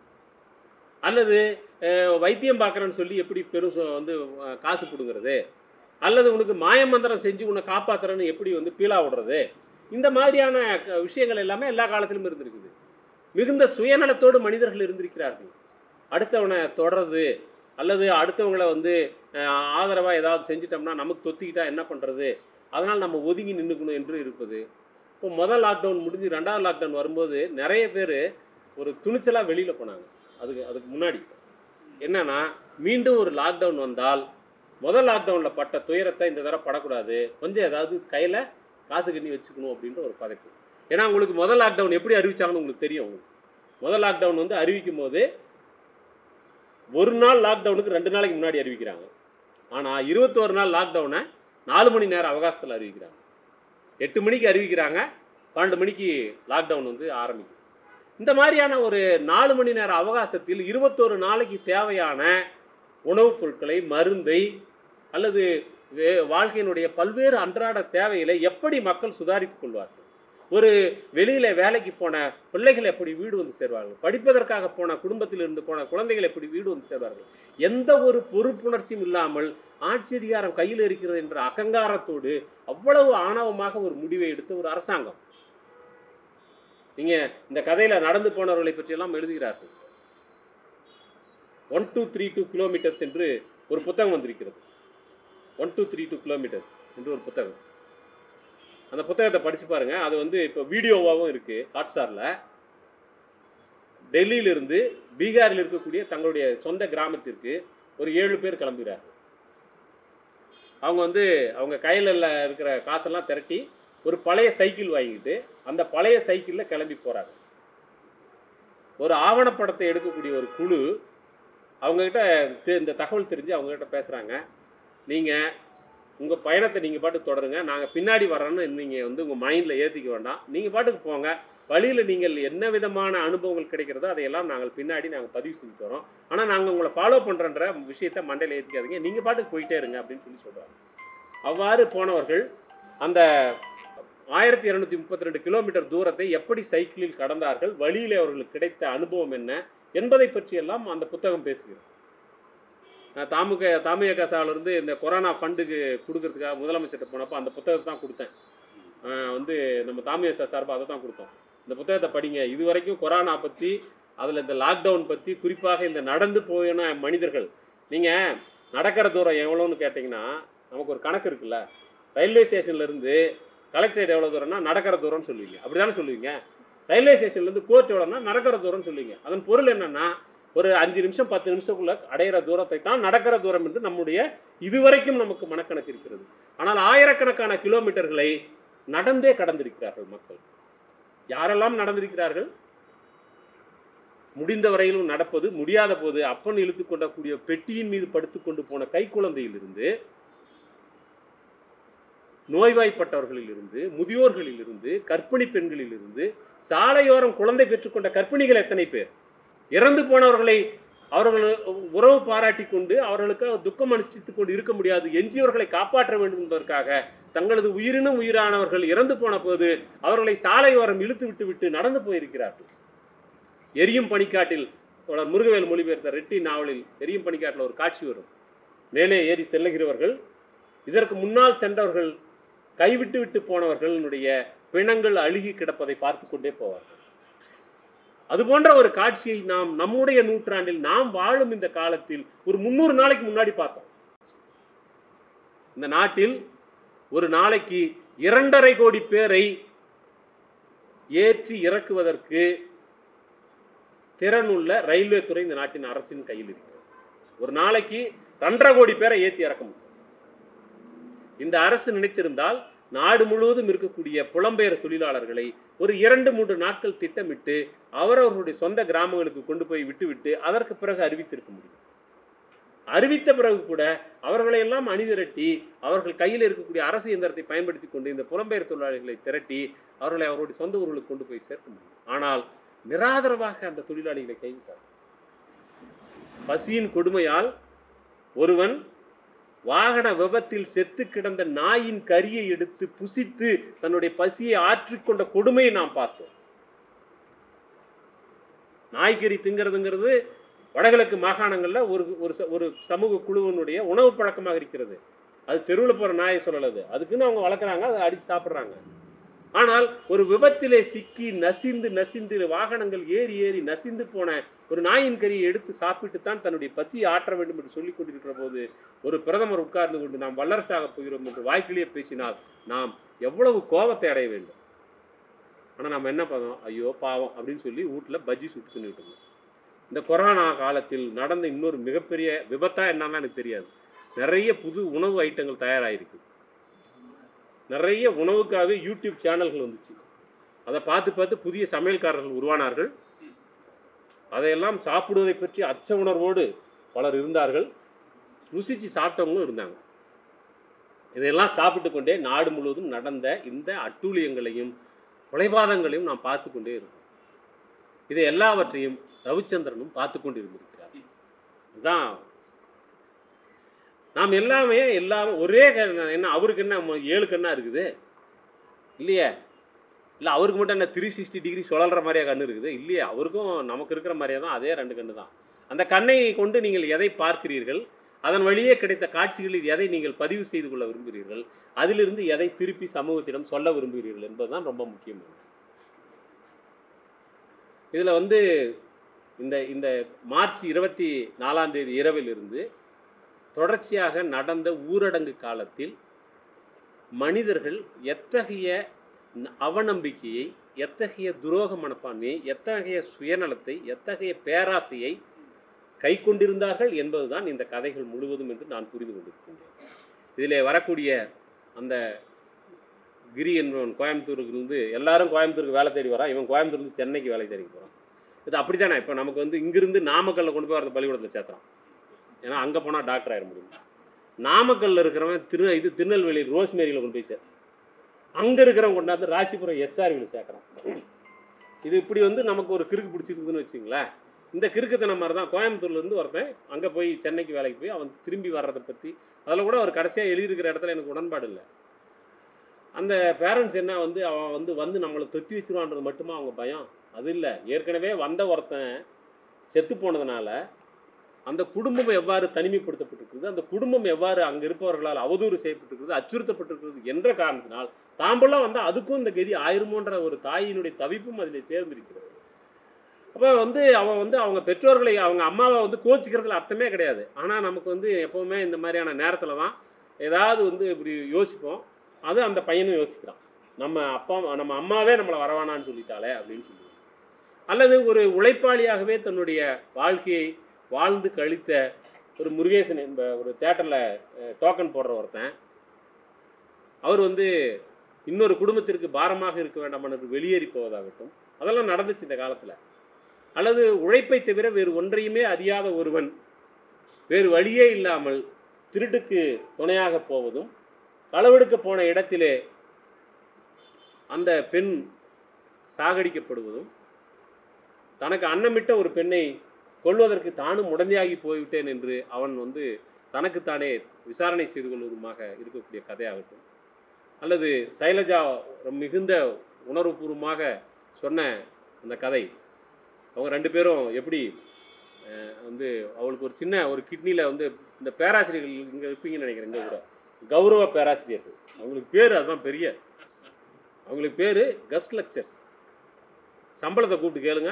அல்லது அஹ், வைத்தியம் பார்க்குறேன்னு சொல்லி எப்படி பெரும் சொ- வந்து அஹ், காசு பிடுங்கிறது அல்லது உனக்கு மாயமந்திரம் செஞ்சு உன்னை காப்பாத்துறேன்னு எப்படி வந்து பீலா விடுறது இந்த மாதிரியான க- விஷயங்கள் எல்லாமே எல்லா காலத்திலும் இருந்திருக்குது மிகுந்த சுயநலத்தோடு மனிதர்கள் இருந்திருக்கிறார்கள் அடுத்தவனை தொடர்றது அல்லது அடுத்தவங்களை வந்து ஆதரவாக ஏதாவது செஞ்சிட்டோம்னா நமக்கு தொத்திக்கிட்டா என்ன பண்ணுறது அதனால் நம்ம ஒதுங்கி நின்றுக்கணும் என்று இருப்பது இப்போ முதல் லாக்டவுன் முடிஞ்சு ரெண்டாவது லாக்டவுன் வரும்போது நிறைய பேர் ஒரு துணிச்சலாக வெளியில் போனாங்க அதுக்கு அதுக்கு முன்னாடி என்னன்னா மீண்டும் ஒரு லாக்டவுன் வந்தால் முதல் லாக்டவுனில் பட்ட துயரத்தை இந்த தடவை படக்கூடாது கொஞ்சம் ஏதாவது கையில் காசு கண்ணி வச்சுக்கணும் அப்படின்ற ஒரு பதைப்பு ஏன்னா உங்களுக்கு முதல் லாக்டவுன் எப்படி அறிவிச்சாங்கன்னு உங்களுக்கு தெரியும் உங்களுக்கு முதல் லாக்டவுன் வந்து அறிவிக்கும் போது ஒரு நாள் லாக்டவுனுக்கு ரெண்டு நாளைக்கு முன்னாடி அறிவிக்கிறாங்க ஆனால் இருபத்தோரு நாள் லாக்டவுனை நாலு மணி நேரம் அவகாசத்தில் அறிவிக்கிறாங்க எட்டு மணிக்கு அறிவிக்கிறாங்க பன்னெண்டு மணிக்கு லாக்டவுன் வந்து ஆரம்பிக்கும் இந்த மாதிரியான ஒரு நாலு மணி நேர அவகாசத்தில் இருபத்தோரு நாளைக்கு தேவையான உணவுப் பொருட்களை மருந்தை அல்லது வே- வாழ்க்கையினுடைய பல்வேறு அன்றாட தேவைகளை எப்படி மக்கள் சுதாரித்துக் கொள்வார்கள் ஒரு வெளியில வேலைக்கு போன பிள்ளைகள் எப்படி வீடு வந்து சேர்வார்கள் படிப்பதற்காக போன குடும்பத்தில் இருந்து போன குழந்தைகள் எப்படி வீடு வந்து சேர்வார்கள் எந்த ஒரு பொறுப்புணர்ச்சியும் இல்லாமல் ஆட்சி அதிகாரம் கையில் இருக்கிறது என்ற அகங்காரத்தோடு அவ்வளவு ஆணவமாக ஒரு முடிவை எடுத்த ஒரு அரசாங்கம் நீங்க இந்த கதையில நடந்து போனவர்களை பற்றியெல்லாம் எழுதுகிறார்கள் one two three two kilometres என்று ஒரு புத்தகம் வந்திருக்கிறது one two three two kilometres என்று ஒரு புத்தகம் அந்த புத்தகத்தை படிச்சு பாருங்க அது வந்து இப்போ வீடியோவாகவும் இருக்கு ஹாட் ஸ்டாரில் டெல்லியிலிருந்து பீகாரில் இருக்கக்கூடிய தங்களுடைய சொந்த கிராமத்திற்கு ஒரு ஏழு பேர் கிளம்புகிறார்கள் அவங்க வந்து அவங்க கையில் இருக்கிற காசெல்லாம் திரட்டி ஒரு பழைய சைக்கிள் வாங்கிட்டு அந்த பழைய சைக்கிளில் கிளம்பி போகிறாங்க ஒரு ஆவணப்படத்தை எடுக்கக்கூடிய ஒரு குழு அவங்கக்கிட்ட தெ- இந்த தகவல் தெரிஞ்சு அவங்கக்கிட்ட பேசுகிறாங்க நீங்கள் உங்கள் பயணத்தை நீங்கள் பாட்டுக்கு தொடருங்க நாங்கள் பின்னாடி வர்றோன்னு நீங்கள் வந்து உங்கள் மைண்டில் ஏற்றிக்க வேண்டாம் நீங்கள் பாட்டுக்கு போங்க வழியில் நீங்கள் என்ன விதமான அனுபவங்கள் கிடைக்கிறதோ அதையெல்லாம் நாங்கள் பின்னாடி நாங்கள் பதிவு செஞ்சு தரோம் ஆனால் நாங்கள் உங்களை ஃபாலோ பண்ணுறன்ற விஷயத்த மண்டையில் ஏற்றிக்காதீங்க நீங்கள் பாட்டுக்கு போயிட்டே இருங்க அப்படின்னு சொல்லி சொல்கிறாங்க அவ்வாறு போனவர்கள் அந்த ஆயிரத்தி இரநூத்தி முப்பத்தி ரெண்டு கிலோமீட்டர் தூரத்தை எப்படி சைக்கிளில் கடந்தார்கள் வழியிலே அவர்களுக்கு கிடைத்த அனுபவம் என்ன என்பதை பற்றியெல்லாம் அந்த புத்தகம் பேசுகிறது நான் தாமுக தாமிக இருந்து இந்த கொரோனா ஃபண்டுக்கு கொடுக்கறதுக்காக முதலமைச்சர்கிட்ட போனப்போ அந்த புத்தகத்தை தான் கொடுத்தேன் ஆஹ் வந்து நம்ம தாமியசா சார்பாக அதை தான் கொடுத்தோம் இந்த புத்தகத்தை படிங்க இது வரைக்கும் கொரோனா பற்றி அதில் இந்த லாக்டவுன் பற்றி குறிப்பாக இந்த நடந்து போயின மனிதர்கள் நீங்கள் நடக்கிற தூரம் எவ்வளோன்னு கேட்டிங்கன்னா நமக்கு ஒரு கணக்கு இருக்குல்ல ரயில்வே ஸ்டேஷன்லேருந்து கலெக்டரேட் எவ்வளோ தூரம்னா நடக்கிற தூரம்னு சொல்லுவீங்க அப்படி தானே சொல்லுவீங்க ரயில்வே ஸ்டேஷன்லேருந்து கோர்ட் எவ்வளோன்னா நடக்கிற தூரம்னு சொல்லுவீங்க அதன் பொருள் என்னன்னா ஒரு அஞ்சு நிமிஷம் பத்து நிமிஷத்துக்குள்ள அடையிற தூரத்தை தான் நடக்கிற தூரம் என்று நம்முடைய இதுவரைக்கும் நமக்கு மனக்கணக்கு இருக்கிறது ஆனால் ஆயிரக்கணக்கான கிலோமீட்டர்களை நடந்தே கடந்திருக்கிறார்கள் மக்கள் யாரெல்லாம் நடந்திருக்கிறார்கள் முடிந்த வரையிலும் நடப்பது முடியாத போது அப்பன் இழுத்து கொண்டக்கூடிய பெட்டியின் மீது படுத்துக்கொண்டு போன கைக்குழந்தையிலிருந்து நோய்வாய்ப்பட்டவர்களிலிருந்து முதியோர்களிலிருந்து கர்ப்பிணி பெண்களிலிருந்து சாலையோரம் குழந்தை பெற்றுக்கொண்ட கர்ப்பிணிகள் எத்தனை பேர் இறந்து போனவர்களை அவர்கள் உறவு பாராட்டி கொண்டு அவர்களுக்கு துக்கம் அனுஷ்டித்துக் கொண்டு இருக்க முடியாது எஞ்சியவர்களை காப்பாற்ற வேண்டும் என்பதற்காக தங்களது உயிரினும் உயிரானவர்கள் இறந்து போன போது அவர்களை சாலையோரம் இழுத்து விட்டு விட்டு நடந்து போயிருக்கிறார்கள் எரியும் பனிக்காட்டில் தொடர் முருகவேல் மொழிபெயர்த்த ரெட்டி நாவலில் எரியும் பனிக்காட்டில் ஒரு காட்சி வரும் மேலே ஏறி செல்லுகிறவர்கள் இதற்கு முன்னால் சென்றவர்கள் கைவிட்டு விட்டு போனவர்களுடைய பிணங்கள் அழுகி கிடப்பதை பார்த்து கொண்டே போவார்கள் அது போன்ற ஒரு காட்சியை நாம் நம்முடைய நூற்றாண்டில் நாம் வாழும் இந்த காலத்தில் ஒரு முந்நூறு நாளைக்கு முன்னாடி பார்த்தோம் இந்த நாட்டில் ஒரு நாளைக்கு இரண்டரை கோடி பேரை ஏற்றி இறக்குவதற்கு திறனுள்ள ரயில்வே துறை இந்த நாட்டின் அரசின் கையில் இருக்கிறது ஒரு நாளைக்கு ரெண்டரை கோடி பேரை ஏற்றி இறக்க முடியும் இந்த அரசு நினைத்திருந்தால் நாடு முழுவதும் இருக்கக்கூடிய புலம்பெயர் தொழிலாளர்களை ஒரு இரண்டு மூன்று நாட்கள் திட்டமிட்டு அவரவர்களுடைய சொந்த கிராமங்களுக்கு கொண்டு போய் விட்டுவிட்டு அதற்கு பிறகு அறிவித்திருக்க முடியும் அறிவித்த பிறகு கூட அவர்களை எல்லாம் அணிதிரட்டி அவர்கள் கையில் இருக்கக்கூடிய அரசு இயந்திரத்தை பயன்படுத்தி கொண்டு இந்த புலம்பெயர் தொழிலாளிகளை திரட்டி அவர்களை அவருடைய சொந்த ஊர்களுக்கு கொண்டு போய் சேர்க்க முடியும் ஆனால் நிராதரவாக அந்த தொழிலாளிகளை கைவிட்டார் பசியின் கொடுமையால் ஒருவன் வாகன விபத்தில் செத்து கிடந்த நாயின் கரியை எடுத்து புசித்து தன்னுடைய பசியை ஆற்றிக்கொண்ட கொடுமையை நாம் பார்த்தோம் நாய்க்கறி திங்கிறதுங்கிறது வடகிழக்கு மாகாணங்களில் ஒரு ஒரு ச- ஒரு சமூக குழுவினுடைய உணவு பழக்கமாக இருக்கிறது அது தெருவில் போகிற நாயை சொல்லலது அதுக்குன்னு அவங்க வளர்க்குறாங்க அதை அடித்து சாப்பிட்றாங்க ஆனால் ஒரு விபத்திலே சிக்கி நசிந்து நசிந்து வாகனங்கள் ஏறி ஏறி நசிந்து போன ஒரு நாயின் கறியை எடுத்து சாப்பிட்டு தான் தன்னுடைய பசியை ஆற்ற வேண்டும் என்று சொல்லிக் கொண்டிருக்கிற போது ஒரு பிரதமர் உட்கார்ந்து கொண்டு நாம் வல்லரசாக போகிறோம் என்று வாய்க்கிலேயே பேசினால் நாம் எவ்வளவு கோபத்தை அடைய வேண்டும் ஆனால் நம்ம என்ன பண்ணோம் ஐயோ பாவம் அப்படின்னு சொல்லி வீட்டில் பஜ்ஜி சுட்டு தின்னுட்டு இருந்தோம் இந்த கொரோனா காலத்தில் நடந்த இன்னொரு மிகப்பெரிய விபத்தா என்னன்னா எனக்கு தெரியாது நிறைய புது உணவு ஐட்டங்கள் தயாராகிருக்கு நிறைய உணவுக்காகவே யூடியூப் சேனல்கள் வந்துச்சு அதை பார்த்து பார்த்து புதிய சமையல்காரர்கள் உருவானார்கள் அதையெல்லாம் சாப்பிடுவதை பற்றி அச்ச உணர்வோடு பலர் இருந்தார்கள் ருசிச்சு சாப்பிட்டவங்களும் இருந்தாங்க இதையெல்லாம் சாப்பிட்டு கொண்டே நாடு முழுவதும் நடந்த இந்த அட்டூழியங்களையும் கொலைபாதங்களையும் நாம் பார்த்து கொண்டே இருக்கோம் இதை எல்லாவற்றையும் ரவிச்சந்திரனும் பார்த்து கொண்டு இருந்திருக்கிறார் இதுதான் நாம் எல்லாமே எல்லாமே ஒரே க- என்ன அவருக்கு என்ன ம- ஏழு கண்ணா இருக்குது இல்லையே இல்லை அவருக்கு மட்டும் என்ன த்ரீ சிக்ஸ்டி டிகிரி சுழல்ற மாதிரியா கண்ணு இருக்குது இல்லையே அவருக்கும் நமக்கு இருக்கிற மாதிரியே தான் அதே ரெண்டு கண்ணு தான் அந்த கண்ணை கொண்டு நீங்கள் எதை பார்க்கிறீர்கள் அதன் வழியே கிடைத்த காட்சிகளில் எதை நீங்கள் பதிவு செய்து கொள்ள விரும்புகிறீர்கள் அதிலிருந்து எதை திருப்பி சமூகத்திடம் சொல்ல விரும்புகிறீர்கள் என்பதுதான் ரொம்ப முக்கியமானது இதில் வந்து இந்த இந்த மார்ச் இருபத்தி நாலாம் தேதி இரவிலிருந்து தொடர்ச்சியாக நடந்த ஊரடங்கு காலத்தில் மனிதர்கள் எத்தகைய ந- அவநம்பிக்கையை எத்தகைய துரோக மனப்பான்மையை எத்தகைய சுயநலத்தை எத்தகைய பேராசையை கை கொண்டிருந்தார்கள் என்பதுதான் இந்த கதைகள் முழுவதும் என்று நான் புரிந்து கொண்டிருக்கின்றேன் இதிலே வரக்கூடிய அந்த கிரி என்பவன் கோயம்புத்தூருக்கு எல்லாரும் கோயம்புத்தூருக்கு வேலை தேடி வரான் இவன் கோயம்புத்தூர்லேருந்து சென்னைக்கு வேலை தேடி போகிறான் இது அப்படித்தானே இப்போ நமக்கு வந்து இங்கிருந்து நாமக்கல்ல கொண்டு போய் வரது பள்ளிக்கூடத்தில் சேர்த்துறான் ஏன்னா அங்கே போனால் டாக்டர் ஆயிட முடியும் நாமக்கல்ல இருக்கிறவன் திரு இது திருநெல்வேலி ரோஸ்மேரியில் கொண்டு போய் சேர் அங்கே இருக்கிறவன் கொண்டாந்து ராசிபுரம் எஸ்ஆர்வியில் சேர்க்குறான் இது இப்படி வந்து நமக்கு ஒரு கிறுக்கு பிடிச்சிருக்குதுன்னு வச்சுங்களேன் இந்த கிறுக்குத்தனம் மாதிரி தான் கோயம்புத்தூர்லேருந்து ஒருத்தன் அங்கே போய் சென்னைக்கு வேலைக்கு போய் அவன் திரும்பி வர்றதை பற்றி அதில் கூட அவர் கடைசியாக எழுதியிருக்கிற இடத்துல எனக்கு உடன்பாடு இல்லை அந்த பேரண்ட்ஸ் என்ன வந்து அவன் வந்து வந்து நம்மளை தொத்தி வச்சிருவான்றது மட்டுமா அவங்க பயம் அது இல்லை ஏற்கனவே வந்த ஒருத்தன் செத்து போனதுனால அந்த குடும்பம் எவ்வாறு தனிமைப்படுத்தப்பட்டிருக்கிறது அந்த குடும்பம் எவ்வாறு அங்கே இருப்பவர்களால் அவதூறு செய்யப்பட்டிருக்கிறது அச்சுறுத்தப்பட்டிருக்கிறது என்ற காரணத்தினால் தாம்பெல்லாம் வந்து அதுக்கும் இந்த கதி ஆயிருமோன்ற ஒரு தாயினுடைய தவிப்பும் அதில் சேர்ந்திருக்கிறது அப்போ வந்து அவன் வந்து அவங்க பெற்றோர்களை அவங்க அம்மாவை வந்து கோச்சிக்கிறதுல அர்த்தமே கிடையாது ஆனால் நமக்கு வந்து எப்போவுமே இந்த மாதிரியான நேரத்தில் தான் ஏதாவது வந்து இப்படி யோசிப்போம் அது அந்த பையனும் யோசிக்கிறான் நம்ம அப்பா நம்ம அம்மாவே நம்மளை வரவானான்னு சொல்லிட்டாளே அப்படின்னு சொல்லுவாங்க அல்லது ஒரு உழைப்பாளியாகவே தன்னுடைய வாழ்க்கையை வாழ்ந்து கழித்த ஒரு முருகேசன் என்ப ஒரு தேட்டரில் டோக்கன் போடுற ஒருத்தன் அவர் வந்து இன்னொரு குடும்பத்திற்கு பாரமாக இருக்க வேண்டாம் என்று வெளியேறி போவதாகட்டும் அதெல்லாம் நடந்துச்சு இந்த காலத்தில் அல்லது உழைப்பை தவிர வேறு ஒன்றையுமே அறியாத ஒருவன் வேறு வழியே இல்லாமல் திருட்டுக்கு துணையாக போவதும் களவெடுக்க போன இடத்திலே அந்த பெண் சாகடிக்கப்படுவதும் தனக்கு அன்னமிட்ட ஒரு பெண்ணை கொல்வதற்கு தானும் உடந்தையாகி போய்விட்டேன் என்று அவன் வந்து தனக்குத்தானே விசாரணை செய்து கொள்வதுமாக இருக்கக்கூடிய கதையாகட்டும் அல்லது சைலஜா மிகுந்த உணர்வுபூர்வமாக சொன்ன அந்த கதை அவங்க ரெண்டு பேரும் எப்படி அஹ், வந்து அவளுக்கு ஒரு சின்ன ஒரு கிட்னியில் வந்து இந்த பேராசிரியர்கள் இங்கே இருப்பீங்கன்னு நினைக்கிறேன் இந்த ஊரை கௌரவ பேராசிரியர்கள் அவங்களுக்கு பேர் அதுதான் பெரிய அவங்களுக்கு பேர் கஸ்ட் லெக்சர்ஸ் சம்பளத்தை கூப்பிட்டு கேளுங்க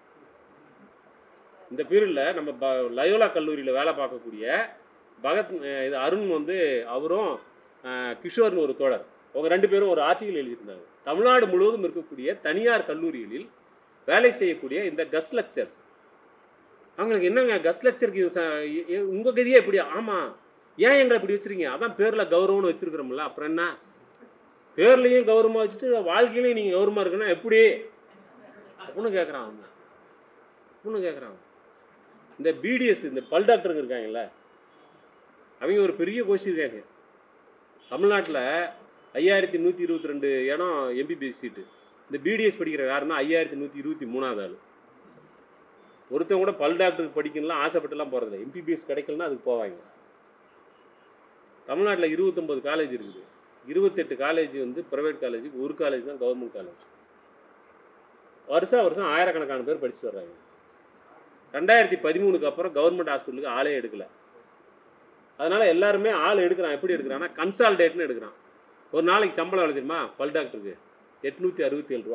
இந்த பீரியடில் நம்ம ப லயோலா கல்லூரியில் வேலை பார்க்கக்கூடிய பகத் அஹ் இது அருண் வந்து அவரும் அஹ், கிஷோர்னு ஒரு தோழர் அவங்க ரெண்டு பேரும் ஒரு ஆர்டிகல் எழுதியிருந்தாங்க தமிழ்நாடு முழுவதும் இருக்கக்கூடிய தனியார் கல்லூரிகளில் வேலை செய்யக்கூடிய இந்த கஸ்ட் லெக்சர்ஸ் அவங்களுக்கு என்னங்க கஸ்ட் லெக்சருக்கு உங்கள் கதியே எப்படி ஆமாம் ஏன் எங்களை இப்படி வச்சுருக்கீங்க அதான் பேரில் கௌரவம்னு வச்சுருக்குறோம்ல அப்புறம் என்ன பேர்லேயும் கௌரவமாக வச்சுட்டு வாழ்க்கையிலையும் நீங்கள் கௌரவமாக இருக்குன்னா எப்படி அப்படின்னு கேட்குறான் அவங்க அப்படின்னு கேட்குறான் இந்த பிடிஎஸ் இந்த பல் டாக்டருங்க இருக்காங்கல்ல அவங்க ஒரு பெரிய கோஷி இருக்காங்க தமிழ்நாட்டில் ஐயாயிரத்தி நூற்றி இருபத்தி ரெண்டு இடம் எம்பிபிஎஸ் சீட்டு இந்த பிடிஎஸ் படிக்கிற யாருன்னா ஐயாயிரத்தி நூற்றி இருபத்தி மூணாவது ஆள் ஒருத்தன் கூட பல் டாக்டருக்கு படிக்கணும்லாம் ஆசைப்பட்டுலாம் போகிறதில்ல எம்பிபிஎஸ் கிடைக்கலன்னா அதுக்கு போவாங்க தமிழ்நாட்டில் இருபத்தொம்பது காலேஜ் இருக்குது இருபத்தெட்டு காலேஜ் வந்து ப்ரைவேட் காலேஜ் ஒரு காலேஜ் தான் கவர்மெண்ட் காலேஜ் வருஷம் வருஷம் ஆயிரக்கணக்கான பேர் படிச்சுட்டு வர்றாங்க ரெண்டாயிரத்தி பதிமூணுக்கு அப்புறம் கவர்மெண்ட் ஹாஸ்பிட்டலுக்கு ஆளே எடுக்கல அதனால எல்லாருமே ஆள் எடுக்கிறான் எப்படி எடுக்கிறான்னா கன்சால்டேட்னு எடுக்கிறான் ஒரு நாளைக்கு சம்பளம் எவ்வளோ தெரியுமா பல் டாக்டருக்கு எட்நூற்றி அறுபத்தி ஏழு ரூபா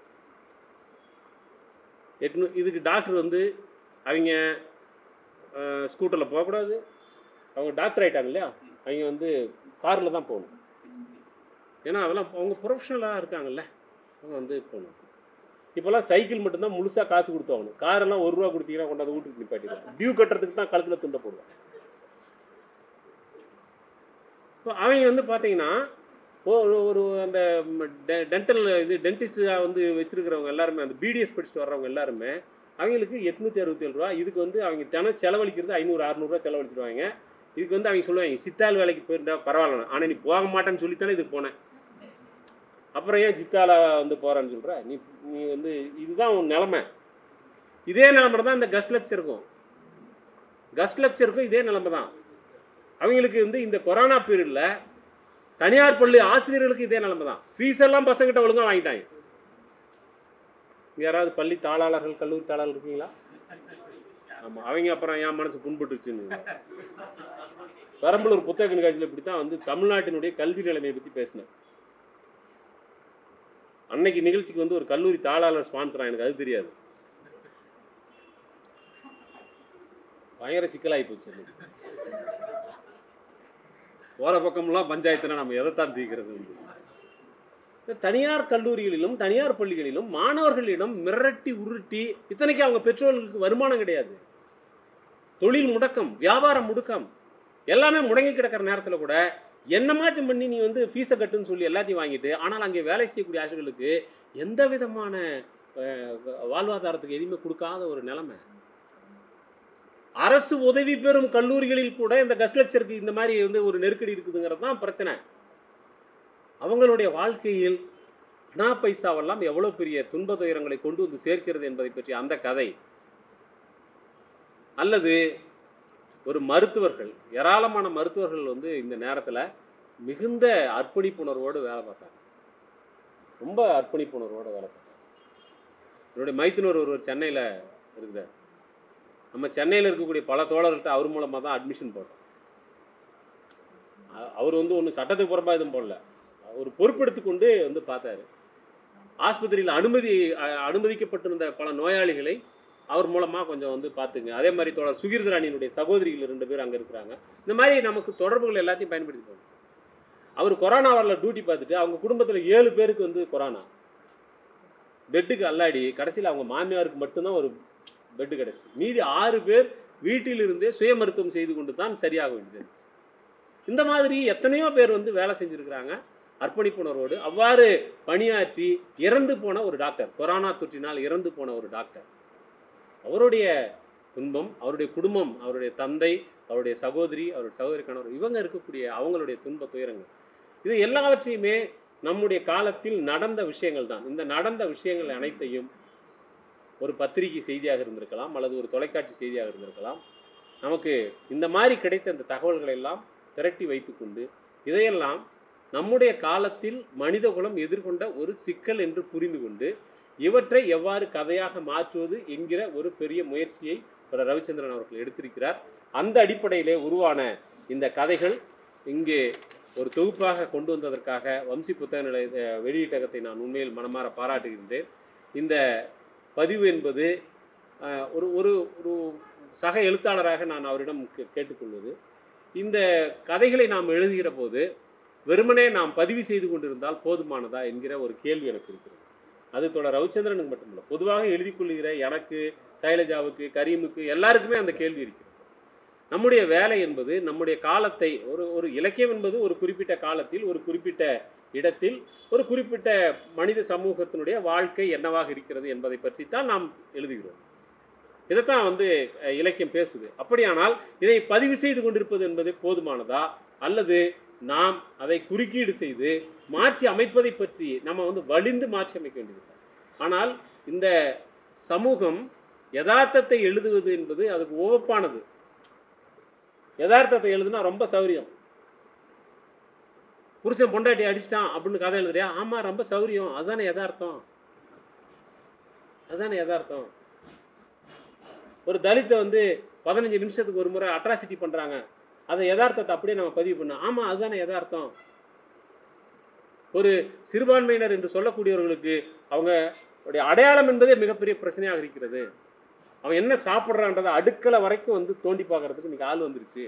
எட்நூ இதுக்கு டாக்டர் வந்து அவங்க ஸ்கூட்டரில் போகக்கூடாது அவங்க டாக்டர் ஆகிட்டாங்க இல்லையா அவங்க வந்து காரில் தான் போகணும் ஏன்னா அதெல்லாம் அவங்க ப்ரொஃபஷனலாக இருக்காங்கல்ல அவங்க வந்து போகணும் இப்போல்லாம் சைக்கிள் மட்டும்தான் முழுசாக காசு கொடுத்தாகணும் காரெல்லாம் ஒரு ரூபா கொடுத்தீங்கன்னா கொண்டாந்து வீட்டுக்கு நிப்பாட்டிடுவாங்க டியூ கட்டுறதுக்கு தான் கழுத்தில் துண்டை போடுவாங்க இப்போ அவங்க வந்து பார்த்தீங்கன்னா ஒரு ஒரு அந்த டென்டல் இது டென்டிஸ்டாக வந்து வச்சுருக்கிறவங்க எல்லாருமே அந்த பிடிஎஸ் படிச்சுட்டு வர்றவங்க எல்லாருமே அவங்களுக்கு எட்நூற்றி அறுபத்தேழு ரூபா இதுக்கு வந்து அவங்க தினம் செலவழிக்கிறது ஐநூறு அறநூறுவா செலவழிச்சிருவாங்க இதுக்கு வந்து அவங்க சொல்லுவாங்க சித்தாள் வேலைக்கு போயிருந்தா பரவாயில்ல ஆனால் நீ போக மாட்டேன்னு சொல்லித்தானே இதுக்கு போனேன் அப்புறம் ஏன் சித்தால வந்து போகிறேன்னு சொல்கிற நீ நீ வந்து இதுதான் உன் நிலமை இதே நிலமை தான் இந்த கஸ்ட் லெக்சருக்கும் கஸ்ட் லெக்சருக்கும் இதே நிலமை தான் அவங்களுக்கு வந்து இந்த கொரோனா பீரியடில் தனியார் பள்ளி ஆசிரியர்களுக்கு இதே நிலமை தான் ஃபீஸ் எல்லாம் பசங்கிட்ட ஒழுங்காக வாங்கிட்டாங்க இங்க யாராவது பள்ளி தாளாளர்கள் கல்லூரி தாளாளர் இருக்கீங்களா ஆமாம் அவங்க அப்புறம் என் மனசு புண்பட்டுருச்சுன்னு பெரம்பலூர் புத்தக கண்காட்சியில் இப்படி தான் வந்து தமிழ்நாட்டினுடைய கல்வி நிலைமையை பற்றி பேசினேன் அன்னைக்கு நிகழ்ச்சிக்கு வந்து ஒரு கல்லூரி தாளாளர் ஸ்பான்சரா எனக்கு அது தெரியாது பயங்கர சிக்கலாகி போச்சு அன்னைக்கு. போகிற பக்கமெல்லாம் பஞ்சாயத்துல நம்ம எதைத்தான் தீர்க்கிறது வந்து இந்த தனியார் கல்லூரிகளிலும் தனியார் பள்ளிகளிலும் மாணவர்களிடம் மிரட்டி உருட்டி இத்தனைக்கு அவங்க பெற்றோர்களுக்கு வருமானம் கிடையாது தொழில் முடக்கம் வியாபாரம் முடக்கம் எல்லாமே முடங்கி கிடக்கிற நேரத்தில் கூட என்னமாச்சும் பண்ணி நீ வந்து ஃபீஸை கட்டுன்னு சொல்லி எல்லாத்தையும் வாங்கிட்டு ஆனால் அங்கே வேலை செய்யக்கூடிய ஆசிரியர்களுக்கு எந்த விதமான அஹ், வாழ்வாதாரத்துக்கு எதுவுமே கொடுக்காத ஒரு நிலைமை அரசு உதவி பெறும் கல்லூரிகளில் கூட இந்த கஸ்ட் லெக்சருக்கு இந்த மாதிரி வந்து ஒரு நெருக்கடி இருக்குதுங்கிறது தான் பிரச்சனை அவங்களுடைய வாழ்க்கையில் அனா பைசாவெல்லாம் எவ்வளோ பெரிய துன்ப துயரங்களை கொண்டு வந்து சேர்க்கிறது என்பதை பற்றி அந்த கதை அல்லது ஒரு மருத்துவர்கள் ஏராளமான மருத்துவர்கள் வந்து இந்த நேரத்தில் மிகுந்த அர்ப்பணிப்புணர்வோடு வேலை பார்த்தாங்க ரொம்ப அர்ப்பணிப்புணர்வோடு வேலை பார்த்தாங்க என்னுடைய மைத்துனர் ஒருவர் சென்னையில் இருக்கிறார் நம்ம சென்னையில் இருக்கக்கூடிய பல தோழர்கள்ட்ட அவர் மூலமாக தான் அட்மிஷன் போட்டோம் அ- அவர் வந்து ஒன்றும் சட்டத்துக்கு புறம்பா எதுவும் போடல ஒரு பொறுப்பெடுத்து கொண்டு வந்து பார்த்தாரு ஆஸ்பத்திரியில் அனுமதி அ- அனுமதிக்கப்பட்டிருந்த பல நோயாளிகளை அவர் மூலமாக கொஞ்சம் வந்து பார்த்துங்க அதே மாதிரி தோழர் சுகீர்தராணியினுடைய சகோதரிகள் ரெண்டு பேர் அங்கே இருக்கிறாங்க இந்த மாதிரி நமக்கு தொடர்புகள் எல்லாத்தையும் பயன்படுத்திக்கோங்க அவர் கொரோனா வரல டியூட்டி பார்த்துட்டு அவங்க குடும்பத்தில் ஏழு பேருக்கு வந்து கொரோனா பெட்டுக்கு அல்லாடி கடைசியில் அவங்க மாமியாருக்கு மட்டும்தான் ஒரு பெட்டு கிடச்சி மீதி ஆறு பேர் வீட்டிலிருந்தே சுய மருத்துவம் செய்து கொண்டு தான் சரியாக வேண்டியது இருந்துச்சு. இந்த மாதிரி எத்தனையோ பேர் வந்து வேலை செஞ்சுருக்கிறாங்க அர்ப்பணிப்புணர்வோடு அவ்வாறு பணியாற்றி இறந்து போன ஒரு டாக்டர் கொரோனா தொற்றினால் இறந்து போன ஒரு டாக்டர் அவருடைய துன்பம் அவருடைய குடும்பம் அவருடைய தந்தை அவருடைய சகோதரி அவருடைய சகோதரி கணவர் இவங்க இருக்கக்கூடிய அவங்களுடைய துன்ப துயரங்கள் இது எல்லாவற்றையுமே நம்முடைய காலத்தில் நடந்த விஷயங்கள் தான் இந்த நடந்த விஷயங்கள் அனைத்தையும் ஒரு பத்திரிகை செய்தியாக இருந்திருக்கலாம் அல்லது ஒரு தொலைக்காட்சி செய்தியாக இருந்திருக்கலாம் நமக்கு இந்த மாதிரி கிடைத்த இந்த தகவல்களை எல்லாம் திரட்டி வைத்துக்கொண்டு இதையெல்லாம் நம்முடைய காலத்தில் மனிதகுலம் எதிர்கொண்ட ஒரு சிக்கல் என்று புரிந்து கொண்டு இவற்றை எவ்வாறு கதையாக மாற்றுவது என்கிற ஒரு பெரிய முயற்சியை திரு ரவிச்சந்திரன் அவர்கள் எடுத்திருக்கிறார் அந்த அடிப்படையிலே உருவான இந்த கதைகள் இங்கே ஒரு தொகுப்பாக கொண்டு வந்ததற்காக வம்சி புத்தக நிலைய அஹ், வெளியீட்டகத்தை நான் உண்மையில் மனமாற பாராட்டுகின்றேன் இந்த பதிவு என்பது அஹ், ஒரு ஒரு ஒரு சக எழுத்தாளராக நான் அவரிடம் கே- கேட்டுக்கொள்வது இந்த கதைகளை நாம் எழுதுகிற போது வெறுமனே நாம் பதிவு செய்து கொண்டிருந்தால் போதுமானதா என்கிற ஒரு கேள்வி எனக்கு இருக்கிறது அது தொடர் ரவிச்சந்திரனுக்கு மட்டுமல்ல பொதுவாக எழுதி கொள்ளுகிற எனக்கு சைலஜாவுக்கு கரீமுக்கு எல்லாருக்குமே அந்த கேள்வி இருக்கிறது நம்முடைய வேலை என்பது நம்முடைய காலத்தை ஒரு ஒரு இலக்கியம் என்பது ஒரு குறிப்பிட்ட காலத்தில் ஒரு குறிப்பிட்ட இடத்தில் ஒரு குறிப்பிட்ட மனித சமூகத்தினுடைய வாழ்க்கை என்னவாக இருக்கிறது என்பதை பற்றி தான் நாம் எழுதுகிறோம் இதைத்தான் வந்து அஹ், இலக்கியம் பேசுது அப்படியானால் இதை பதிவு செய்து கொண்டிருப்பது என்பது போதுமானதா அல்லது நாம் அதை குறுக்கீடு செய்து மாற்றி அமைப்பதை பற்றி நம்ம வந்து வலிந்து மாற்றி அமைக்க வேண்டியது ஆனால் இந்த சமூகம் யதார்த்தத்தை எழுதுவது என்பது அதுக்கு உவப்பானது யதார்த்தத்தை எழுதுனா ரொம்ப சௌரியம் புருஷன் பொண்டாட்டி அடிச்சிட்டான் அப்படின்னு கதை எழுதுறியா ஆமா ரொம்ப சௌரியம் அதுதானே யதார்த்தம் அதுதானே யதார்த்தம் ஒரு தலித்தை வந்து பதினஞ்சு நிமிஷத்துக்கு ஒரு முறை அட்ராசிட்டி பண்றாங்க அதை யதார்த்தத்தை அப்படியே நம்ம பதிவு பண்ணோம் ஆமா அதுதானே யதார்த்தம் ஒரு சிறுபான்மையினர் என்று சொல்லக்கூடியவர்களுக்கு அவங்க உடைய அடையாளம் என்பதே மிகப்பெரிய பிரச்சனையாக இருக்கிறது அவன் என்ன சாப்பிட்றான்றதை அடுக்கலை வரைக்கும் வந்து தோண்டி பார்க்கறதுக்கு இன்னைக்கு ஆள் வந்துருச்சு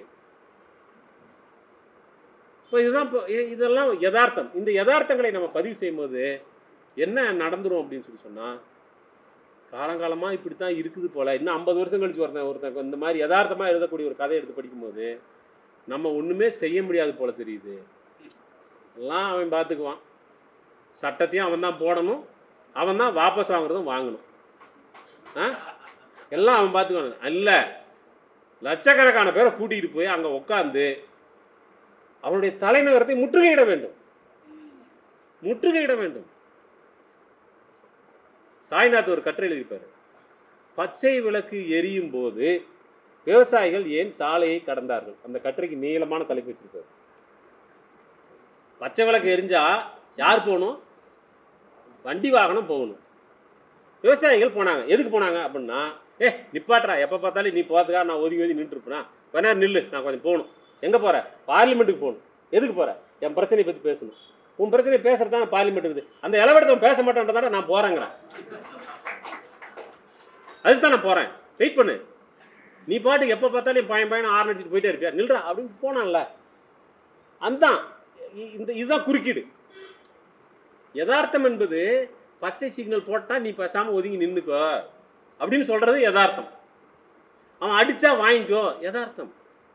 இப்போ இதுதான் இப்போ இ- இதெல்லாம் யதார்த்தம் இந்த யதார்த்தங்களை நம்ம பதிவு செய்யும்போது என்ன நடந்துரும் அப்படின்னு சொல்லி சொன்னால் காலங்காலமாக இப்படி தான் இருக்குது போல இன்னும் ஐம்பது வருஷம் கழிச்சு ஒருத்தன் ஒருத்தன் இந்த மாதிரி யதார்த்தமாக எழுதக்கூடிய ஒரு கதை எடுத்து படிக்கும்போது நம்ம ஒன்றுமே செய்ய முடியாது போல தெரியுது எல்லாம் அவன் பார்த்துக்குவான் சட்டத்தையும் அவன் தான் போடணும் அவன் தான் வாபஸ் வாங்குறதும் வாங்கணும் ஆ எல்லாம் அவன் பார்த்துக்குவான் இல்லை லட்சக்கணக்கான பேரை கூட்டிகிட்டு போய் அங்கே உட்காந்து அவனுடைய தலைநகரத்தை முற்றுகையிட வேண்டும் முற்றுகையிட வேண்டும் சாய்நாத் ஒரு கட்டுரை எழுதியிருப்பார் பச்சை விளக்கு எரியும் போது விவசாயிகள் ஏன் சாலையை கடந்தார்கள் அந்த கட்டுரைக்கு நீளமான தலைப்பு வச்சிருப்பாரு பச்சை விளக்கு எரிஞ்சா யார் போகணும் வண்டி வாகனம் போகணும் விவசாயிகள் போனாங்க எதுக்கு போனாங்க அப்படின்னா ஏ நிப்பாட்றா எப்போ பார்த்தாலும் நீ போகிறதுக்காக நான் ஒதுங்கி ஒதுங்கி நின்றுருப்பேனா கொஞ்ச நேரம் நில்லு நான் கொஞ்சம் போகணும் எங்கே போகிற பார்லிமெண்ட்டுக்கு போகணும் எதுக்கு போகிற என் பிரச்சனையை பற்றி பேசணும் உன் பிரச்சனை பேசுறது தான் பார்லிமெண்ட் இருக்குது அந்த இளவெடுத்தவன் பேச மாட்டேன்றதால நான் போகிறேங்கிறேன் அதுக்கு தான் நான் போகிறேன் வெயிட் பண்ணு நீ பாட்டுக்கு எப்போ பார்த்தாலும் பையன் பையன் ஆறு அடிச்சுட்டு போயிட்டே இருப்பியா நில்றா அப்படின்னு போனான்ல அதான் இ- இந்த இதுதான் குறுக்கீடு யதார்த்தம் என்பது பச்சை சிக்னல் போட்டால் நீ பேசாமல் ஒதுங்கி நின்றுக்கோ அப்படின்னு சொல்கிறது யதார்த்தம் அவன் அடித்தா வாங்கிக்கோ யதார்த்தம்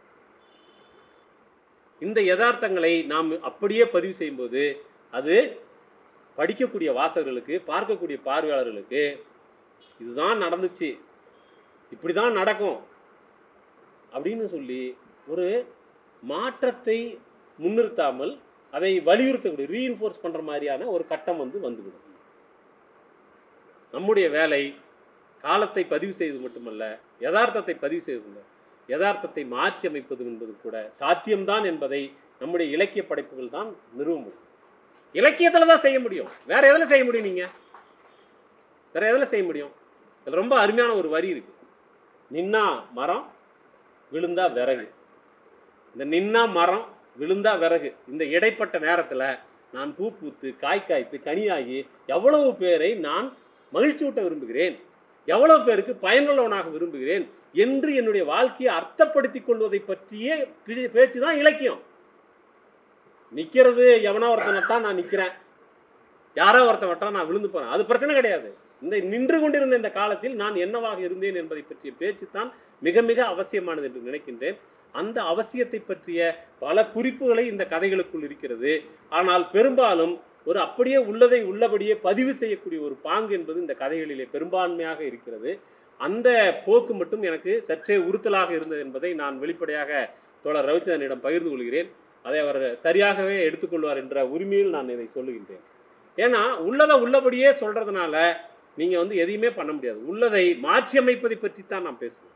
இந்த யதார்த்தங்களை நாம் அப்படியே பதிவு செய்யும்போது அது படிக்கக்கூடிய வாசகர்களுக்கு பார்க்கக்கூடிய பார்வையாளர்களுக்கு இதுதான் நடந்துச்சு இப்படி தான் நடக்கும் அப்படின்னு சொல்லி ஒரு மாற்றத்தை முன்னிறுத்தாமல் அதை வலியுறுத்தக்கூடிய ரீஇன்ஃபோர்ஸ் பண்ணுற மாதிரியான ஒரு கட்டம் வந்து வந்துவிடும் நம்முடைய வேலை காலத்தை பதிவு செய்வது மட்டுமல்ல யதார்த்தத்தை பதிவு செய்வதில்லை யதார்த்தத்தை மாற்றி அமைப்பது என்பது கூட சாத்தியம்தான் என்பதை நம்முடைய இலக்கிய படைப்புகள் தான் நிறுவ முடியும் இலக்கியத்தில் தான் செய்ய முடியும் வேற எதில் செய்ய முடியும் நீங்கள் வேற எதில் செய்ய முடியும் இது ரொம்ப அருமையான ஒரு வரி இருக்கு நின்னா மரம் விழுந்தா விறகு இந்த நின்னா மரம் விழுந்தா விறகு இந்த இடைப்பட்ட நேரத்தில் நான் பூ பூத்து காய் காய்த்து கனியாகி எவ்வளவு பேரை நான் மகிழ்ச்சியூட்ட விரும்புகிறேன் எவ்வளவு பேருக்கு பயனுள்ளவனாக விரும்புகிறேன் என்று என்னுடைய வாழ்க்கையை அர்த்தப்படுத்திக் கொள்வதை பற்றிய பே- பேச்சு தான் இலக்கியம் நிற்கிறது எவனோ ஒருத்தனை தான் நான் நிற்கிறேன் யாரோ ஒருத்தன் வட்டா நான் விழுந்து போறேன் அது பிரச்சனை கிடையாது இந்த நின்று கொண்டிருந்த இந்த காலத்தில் நான் என்னவாக இருந்தேன் என்பதை பற்றிய பேச்சு தான் மிக மிக அவசியமானது என்று நினைக்கின்றேன் அந்த அவசியத்தை பற்றிய பல குறிப்புகளை இந்த கதைகளுக்குள் இருக்கிறது ஆனால் பெரும்பாலும் ஒரு அப்படியே உள்ளதை உள்ளபடியே பதிவு செய்யக்கூடிய ஒரு பாங்கு என்பது இந்த கதைகளிலே பெரும்பான்மையாக இருக்கிறது அந்த போக்கு மட்டும் எனக்கு சற்றே உறுத்தலாக இருந்தது என்பதை நான் வெளிப்படையாக தோழர் ரவிச்சந்திரனிடம் பகிர்ந்து கொள்கிறேன் அதை அவர் சரியாகவே எடுத்துக்கொள்வார் என்ற உரிமையில் நான் இதை சொல்லுகின்றேன் ஏன்னா உள்ளதை உள்ளபடியே சொல்றதுனால நீங்க வந்து எதையுமே பண்ண முடியாது உள்ளதை மாற்றி அமைப்பதை பற்றி தான் நாம் பேசணும்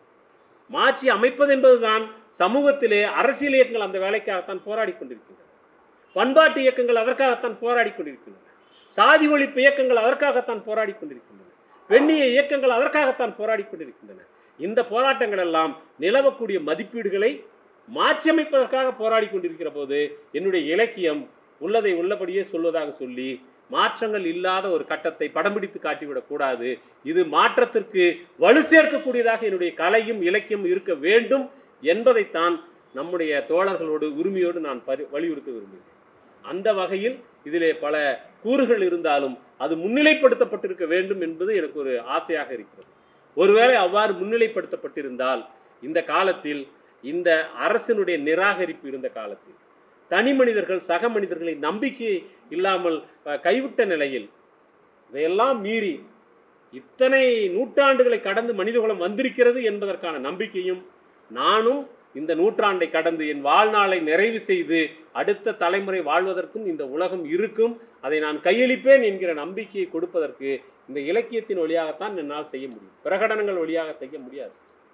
மாற்றி அமைப்பது என்பதுதான் சமூகத்திலே அரசியல் இயக்கங்கள் அந்த வேலைக்காகத்தான் போராடி கொண்டிருக்கின்றன பண்பாட்டு இயக்கங்கள் அதற்காகத்தான் போராடி கொண்டிருக்கின்றன சாதி ஒழிப்பு இயக்கங்கள் அதற்காகத்தான் போராடி கொண்டிருக்கின்றன பெண்ணிய இயக்கங்கள் அதற்காகத்தான் போராடி கொண்டிருக்கின்றன இந்த போராட்டங்கள் எல்லாம் நிலவக்கூடிய மதிப்பீடுகளை மாற்றியமைப்பதற்காக போராடி கொண்டிருக்கிற போது என்னுடைய இலக்கியம் உள்ளதை உள்ளபடியே சொல்வதாக சொல்லி மாற்றங்கள் இல்லாத ஒரு கட்டத்தை படம் பிடித்து காட்டிவிடக் கூடாது இது மாற்றத்திற்கு வலு சேர்க்கக்கூடியதாக என்னுடைய கலையும் இலக்கியம் இருக்க வேண்டும் என்பதைத்தான் நம்முடைய தோழர்களோடு உரிமையோடு நான் பரி வலியுறுத்த விரும்புகிறேன் அந்த வகையில் இதிலே பல கூறுகள் இருந்தாலும் அது முன்னிலைப்படுத்தப்பட்டிருக்க வேண்டும் என்பது எனக்கு ஒரு ஆசையாக இருக்கிறது ஒருவேளை அவ்வாறு முன்னிலைப்படுத்தப்பட்டிருந்தால் இந்த காலத்தில் இந்த அரசினுடைய நிராகரிப்பு இருந்த காலத்தில் தனி மனிதர்கள் சக மனிதர்களை நம்பிக்கை இல்லாமல் அஹ், கைவிட்ட நிலையில் இதையெல்லாம் மீறி இத்தனை நூற்றாண்டுகளை கடந்து மனிதகுலம் வந்திருக்கிறது என்பதற்கான நம்பிக்கையும் நானும் இந்த நூற்றாண்டை கடந்து என் வாழ்நாளை நிறைவு செய்து அடுத்த தலைமுறை வாழ்வதற்கும் இந்த உலகம் இருக்கும் அதை நான் கையளிப்பேன் என்கிற நம்பிக்கையை கொடுப்பதற்கு இந்த இலக்கியத்தின் வழியாகத்தான் என்னால் செய்ய முடியும் பிரகடனங்கள் வழியாக செய்ய முடியாது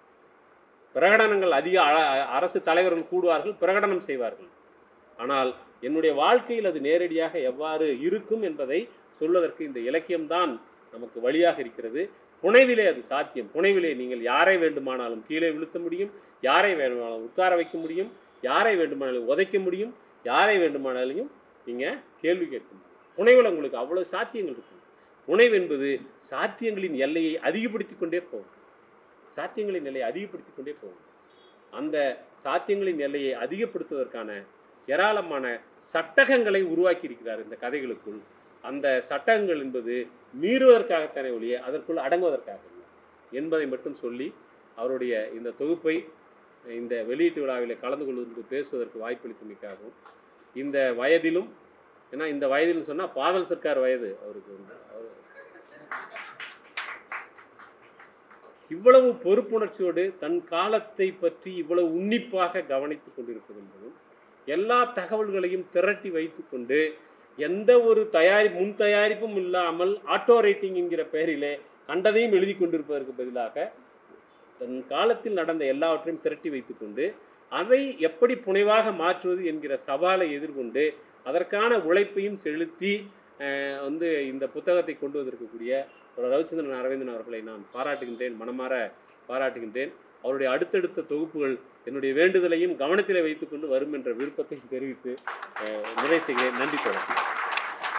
பிரகடனங்கள் அதிக அ- அரசு தலைவர்கள் கூடுவார்கள் பிரகடனம் செய்வார்கள் ஆனால் என்னுடைய வாழ்க்கையில் அது நேரடியாக எவ்வாறு இருக்கும் என்பதை சொல்வதற்கு இந்த இலக்கியம்தான் நமக்கு வழியாக இருக்கிறது புனைவிலே அது சாத்தியம் புனைவிலே நீங்கள் யாரை வேண்டுமானாலும் கீழே வீழ்த்த முடியும் யாரை வேண்டுமானாலும் உட்கார வைக்க முடியும் யாரை வேண்டுமானாலும் உதைக்க முடியும் யாரை வேண்டுமானாலும் நீங்கள் கேள்வி கேட்க முடியும் புனைவில் உங்களுக்கு அவ்வளோ சாத்தியங்கள் இருக்குது புனைவு என்பது சாத்தியங்களின் எல்லையை அதிகப்படுத்தி கொண்டே போகும் சாத்தியங்களின் எல்லையை அதிகப்படுத்தி கொண்டே போகும் அந்த சாத்தியங்களின் எல்லையை அதிகப்படுத்துவதற்கான ஏராளமான சட்டகங்களை உருவாக்கி இருக்கிறார் இந்த கதைகளுக்குள் அந்த சட்டகங்கள் என்பது மீறுவதற்காகத்தானே ஒழிய அதற்குள் அடங்குவதற்காக இல்லை என்பதை மட்டும் சொல்லி அவருடைய இந்த தொகுப்பை இந்த வெளியீட்டு விழாவில் கலந்து கொள்வதற்கு பேசுவதற்கு வாய்ப்பளித்தமைக்காகவும் இந்த வயதிலும் ஏன்னா இந்த வயதிலும் சொன்னால் பாதல் சர்க்கார் வயது அவருக்கு வந்து அவர் இவ்வளவு பொறுப்புணர்ச்சியோடு தன் காலத்தை பற்றி இவ்வளவு உன்னிப்பாக கவனித்துக் கொண்டிருப்பது என்பதும் எல்லா தகவல்களையும் திரட்டி வைத்துக்கொண்டு எந்த ஒரு தயாரி முன் தயாரிப்பும் இல்லாமல் ஆட்டோ ரைட்டிங் என்கிற பெயரிலே கண்டதையும் எழுதி கொண்டிருப்பதற்கு பதிலாக தன் காலத்தில் நடந்த எல்லாவற்றையும் திரட்டி வைத்துக்கொண்டு அதை எப்படி புனைவாக மாற்றுவது என்கிற சவாலை எதிர்கொண்டு அதற்கான உழைப்பையும் செலுத்தி அஹ், வந்து இந்த புத்தகத்தை கொண்டு வந்திருக்கக்கூடிய ஒரு ரவிச்சந்திரன் அரவிந்தன் அவர்களை நான் பாராட்டுகின்றேன் மனமாற பாராட்டுகின்றேன் அவருடைய அடுத்தடுத்த தொகுப்புகள் என்னுடைய வேண்டுதலையும் கவனத்திலே வைத்துக்கொண்டு வரும் என்ற விருப்பத்தையும் தெரிவித்து அஹ், நிறைவு செய்கிறேன் நன்றி தொடர்ந்து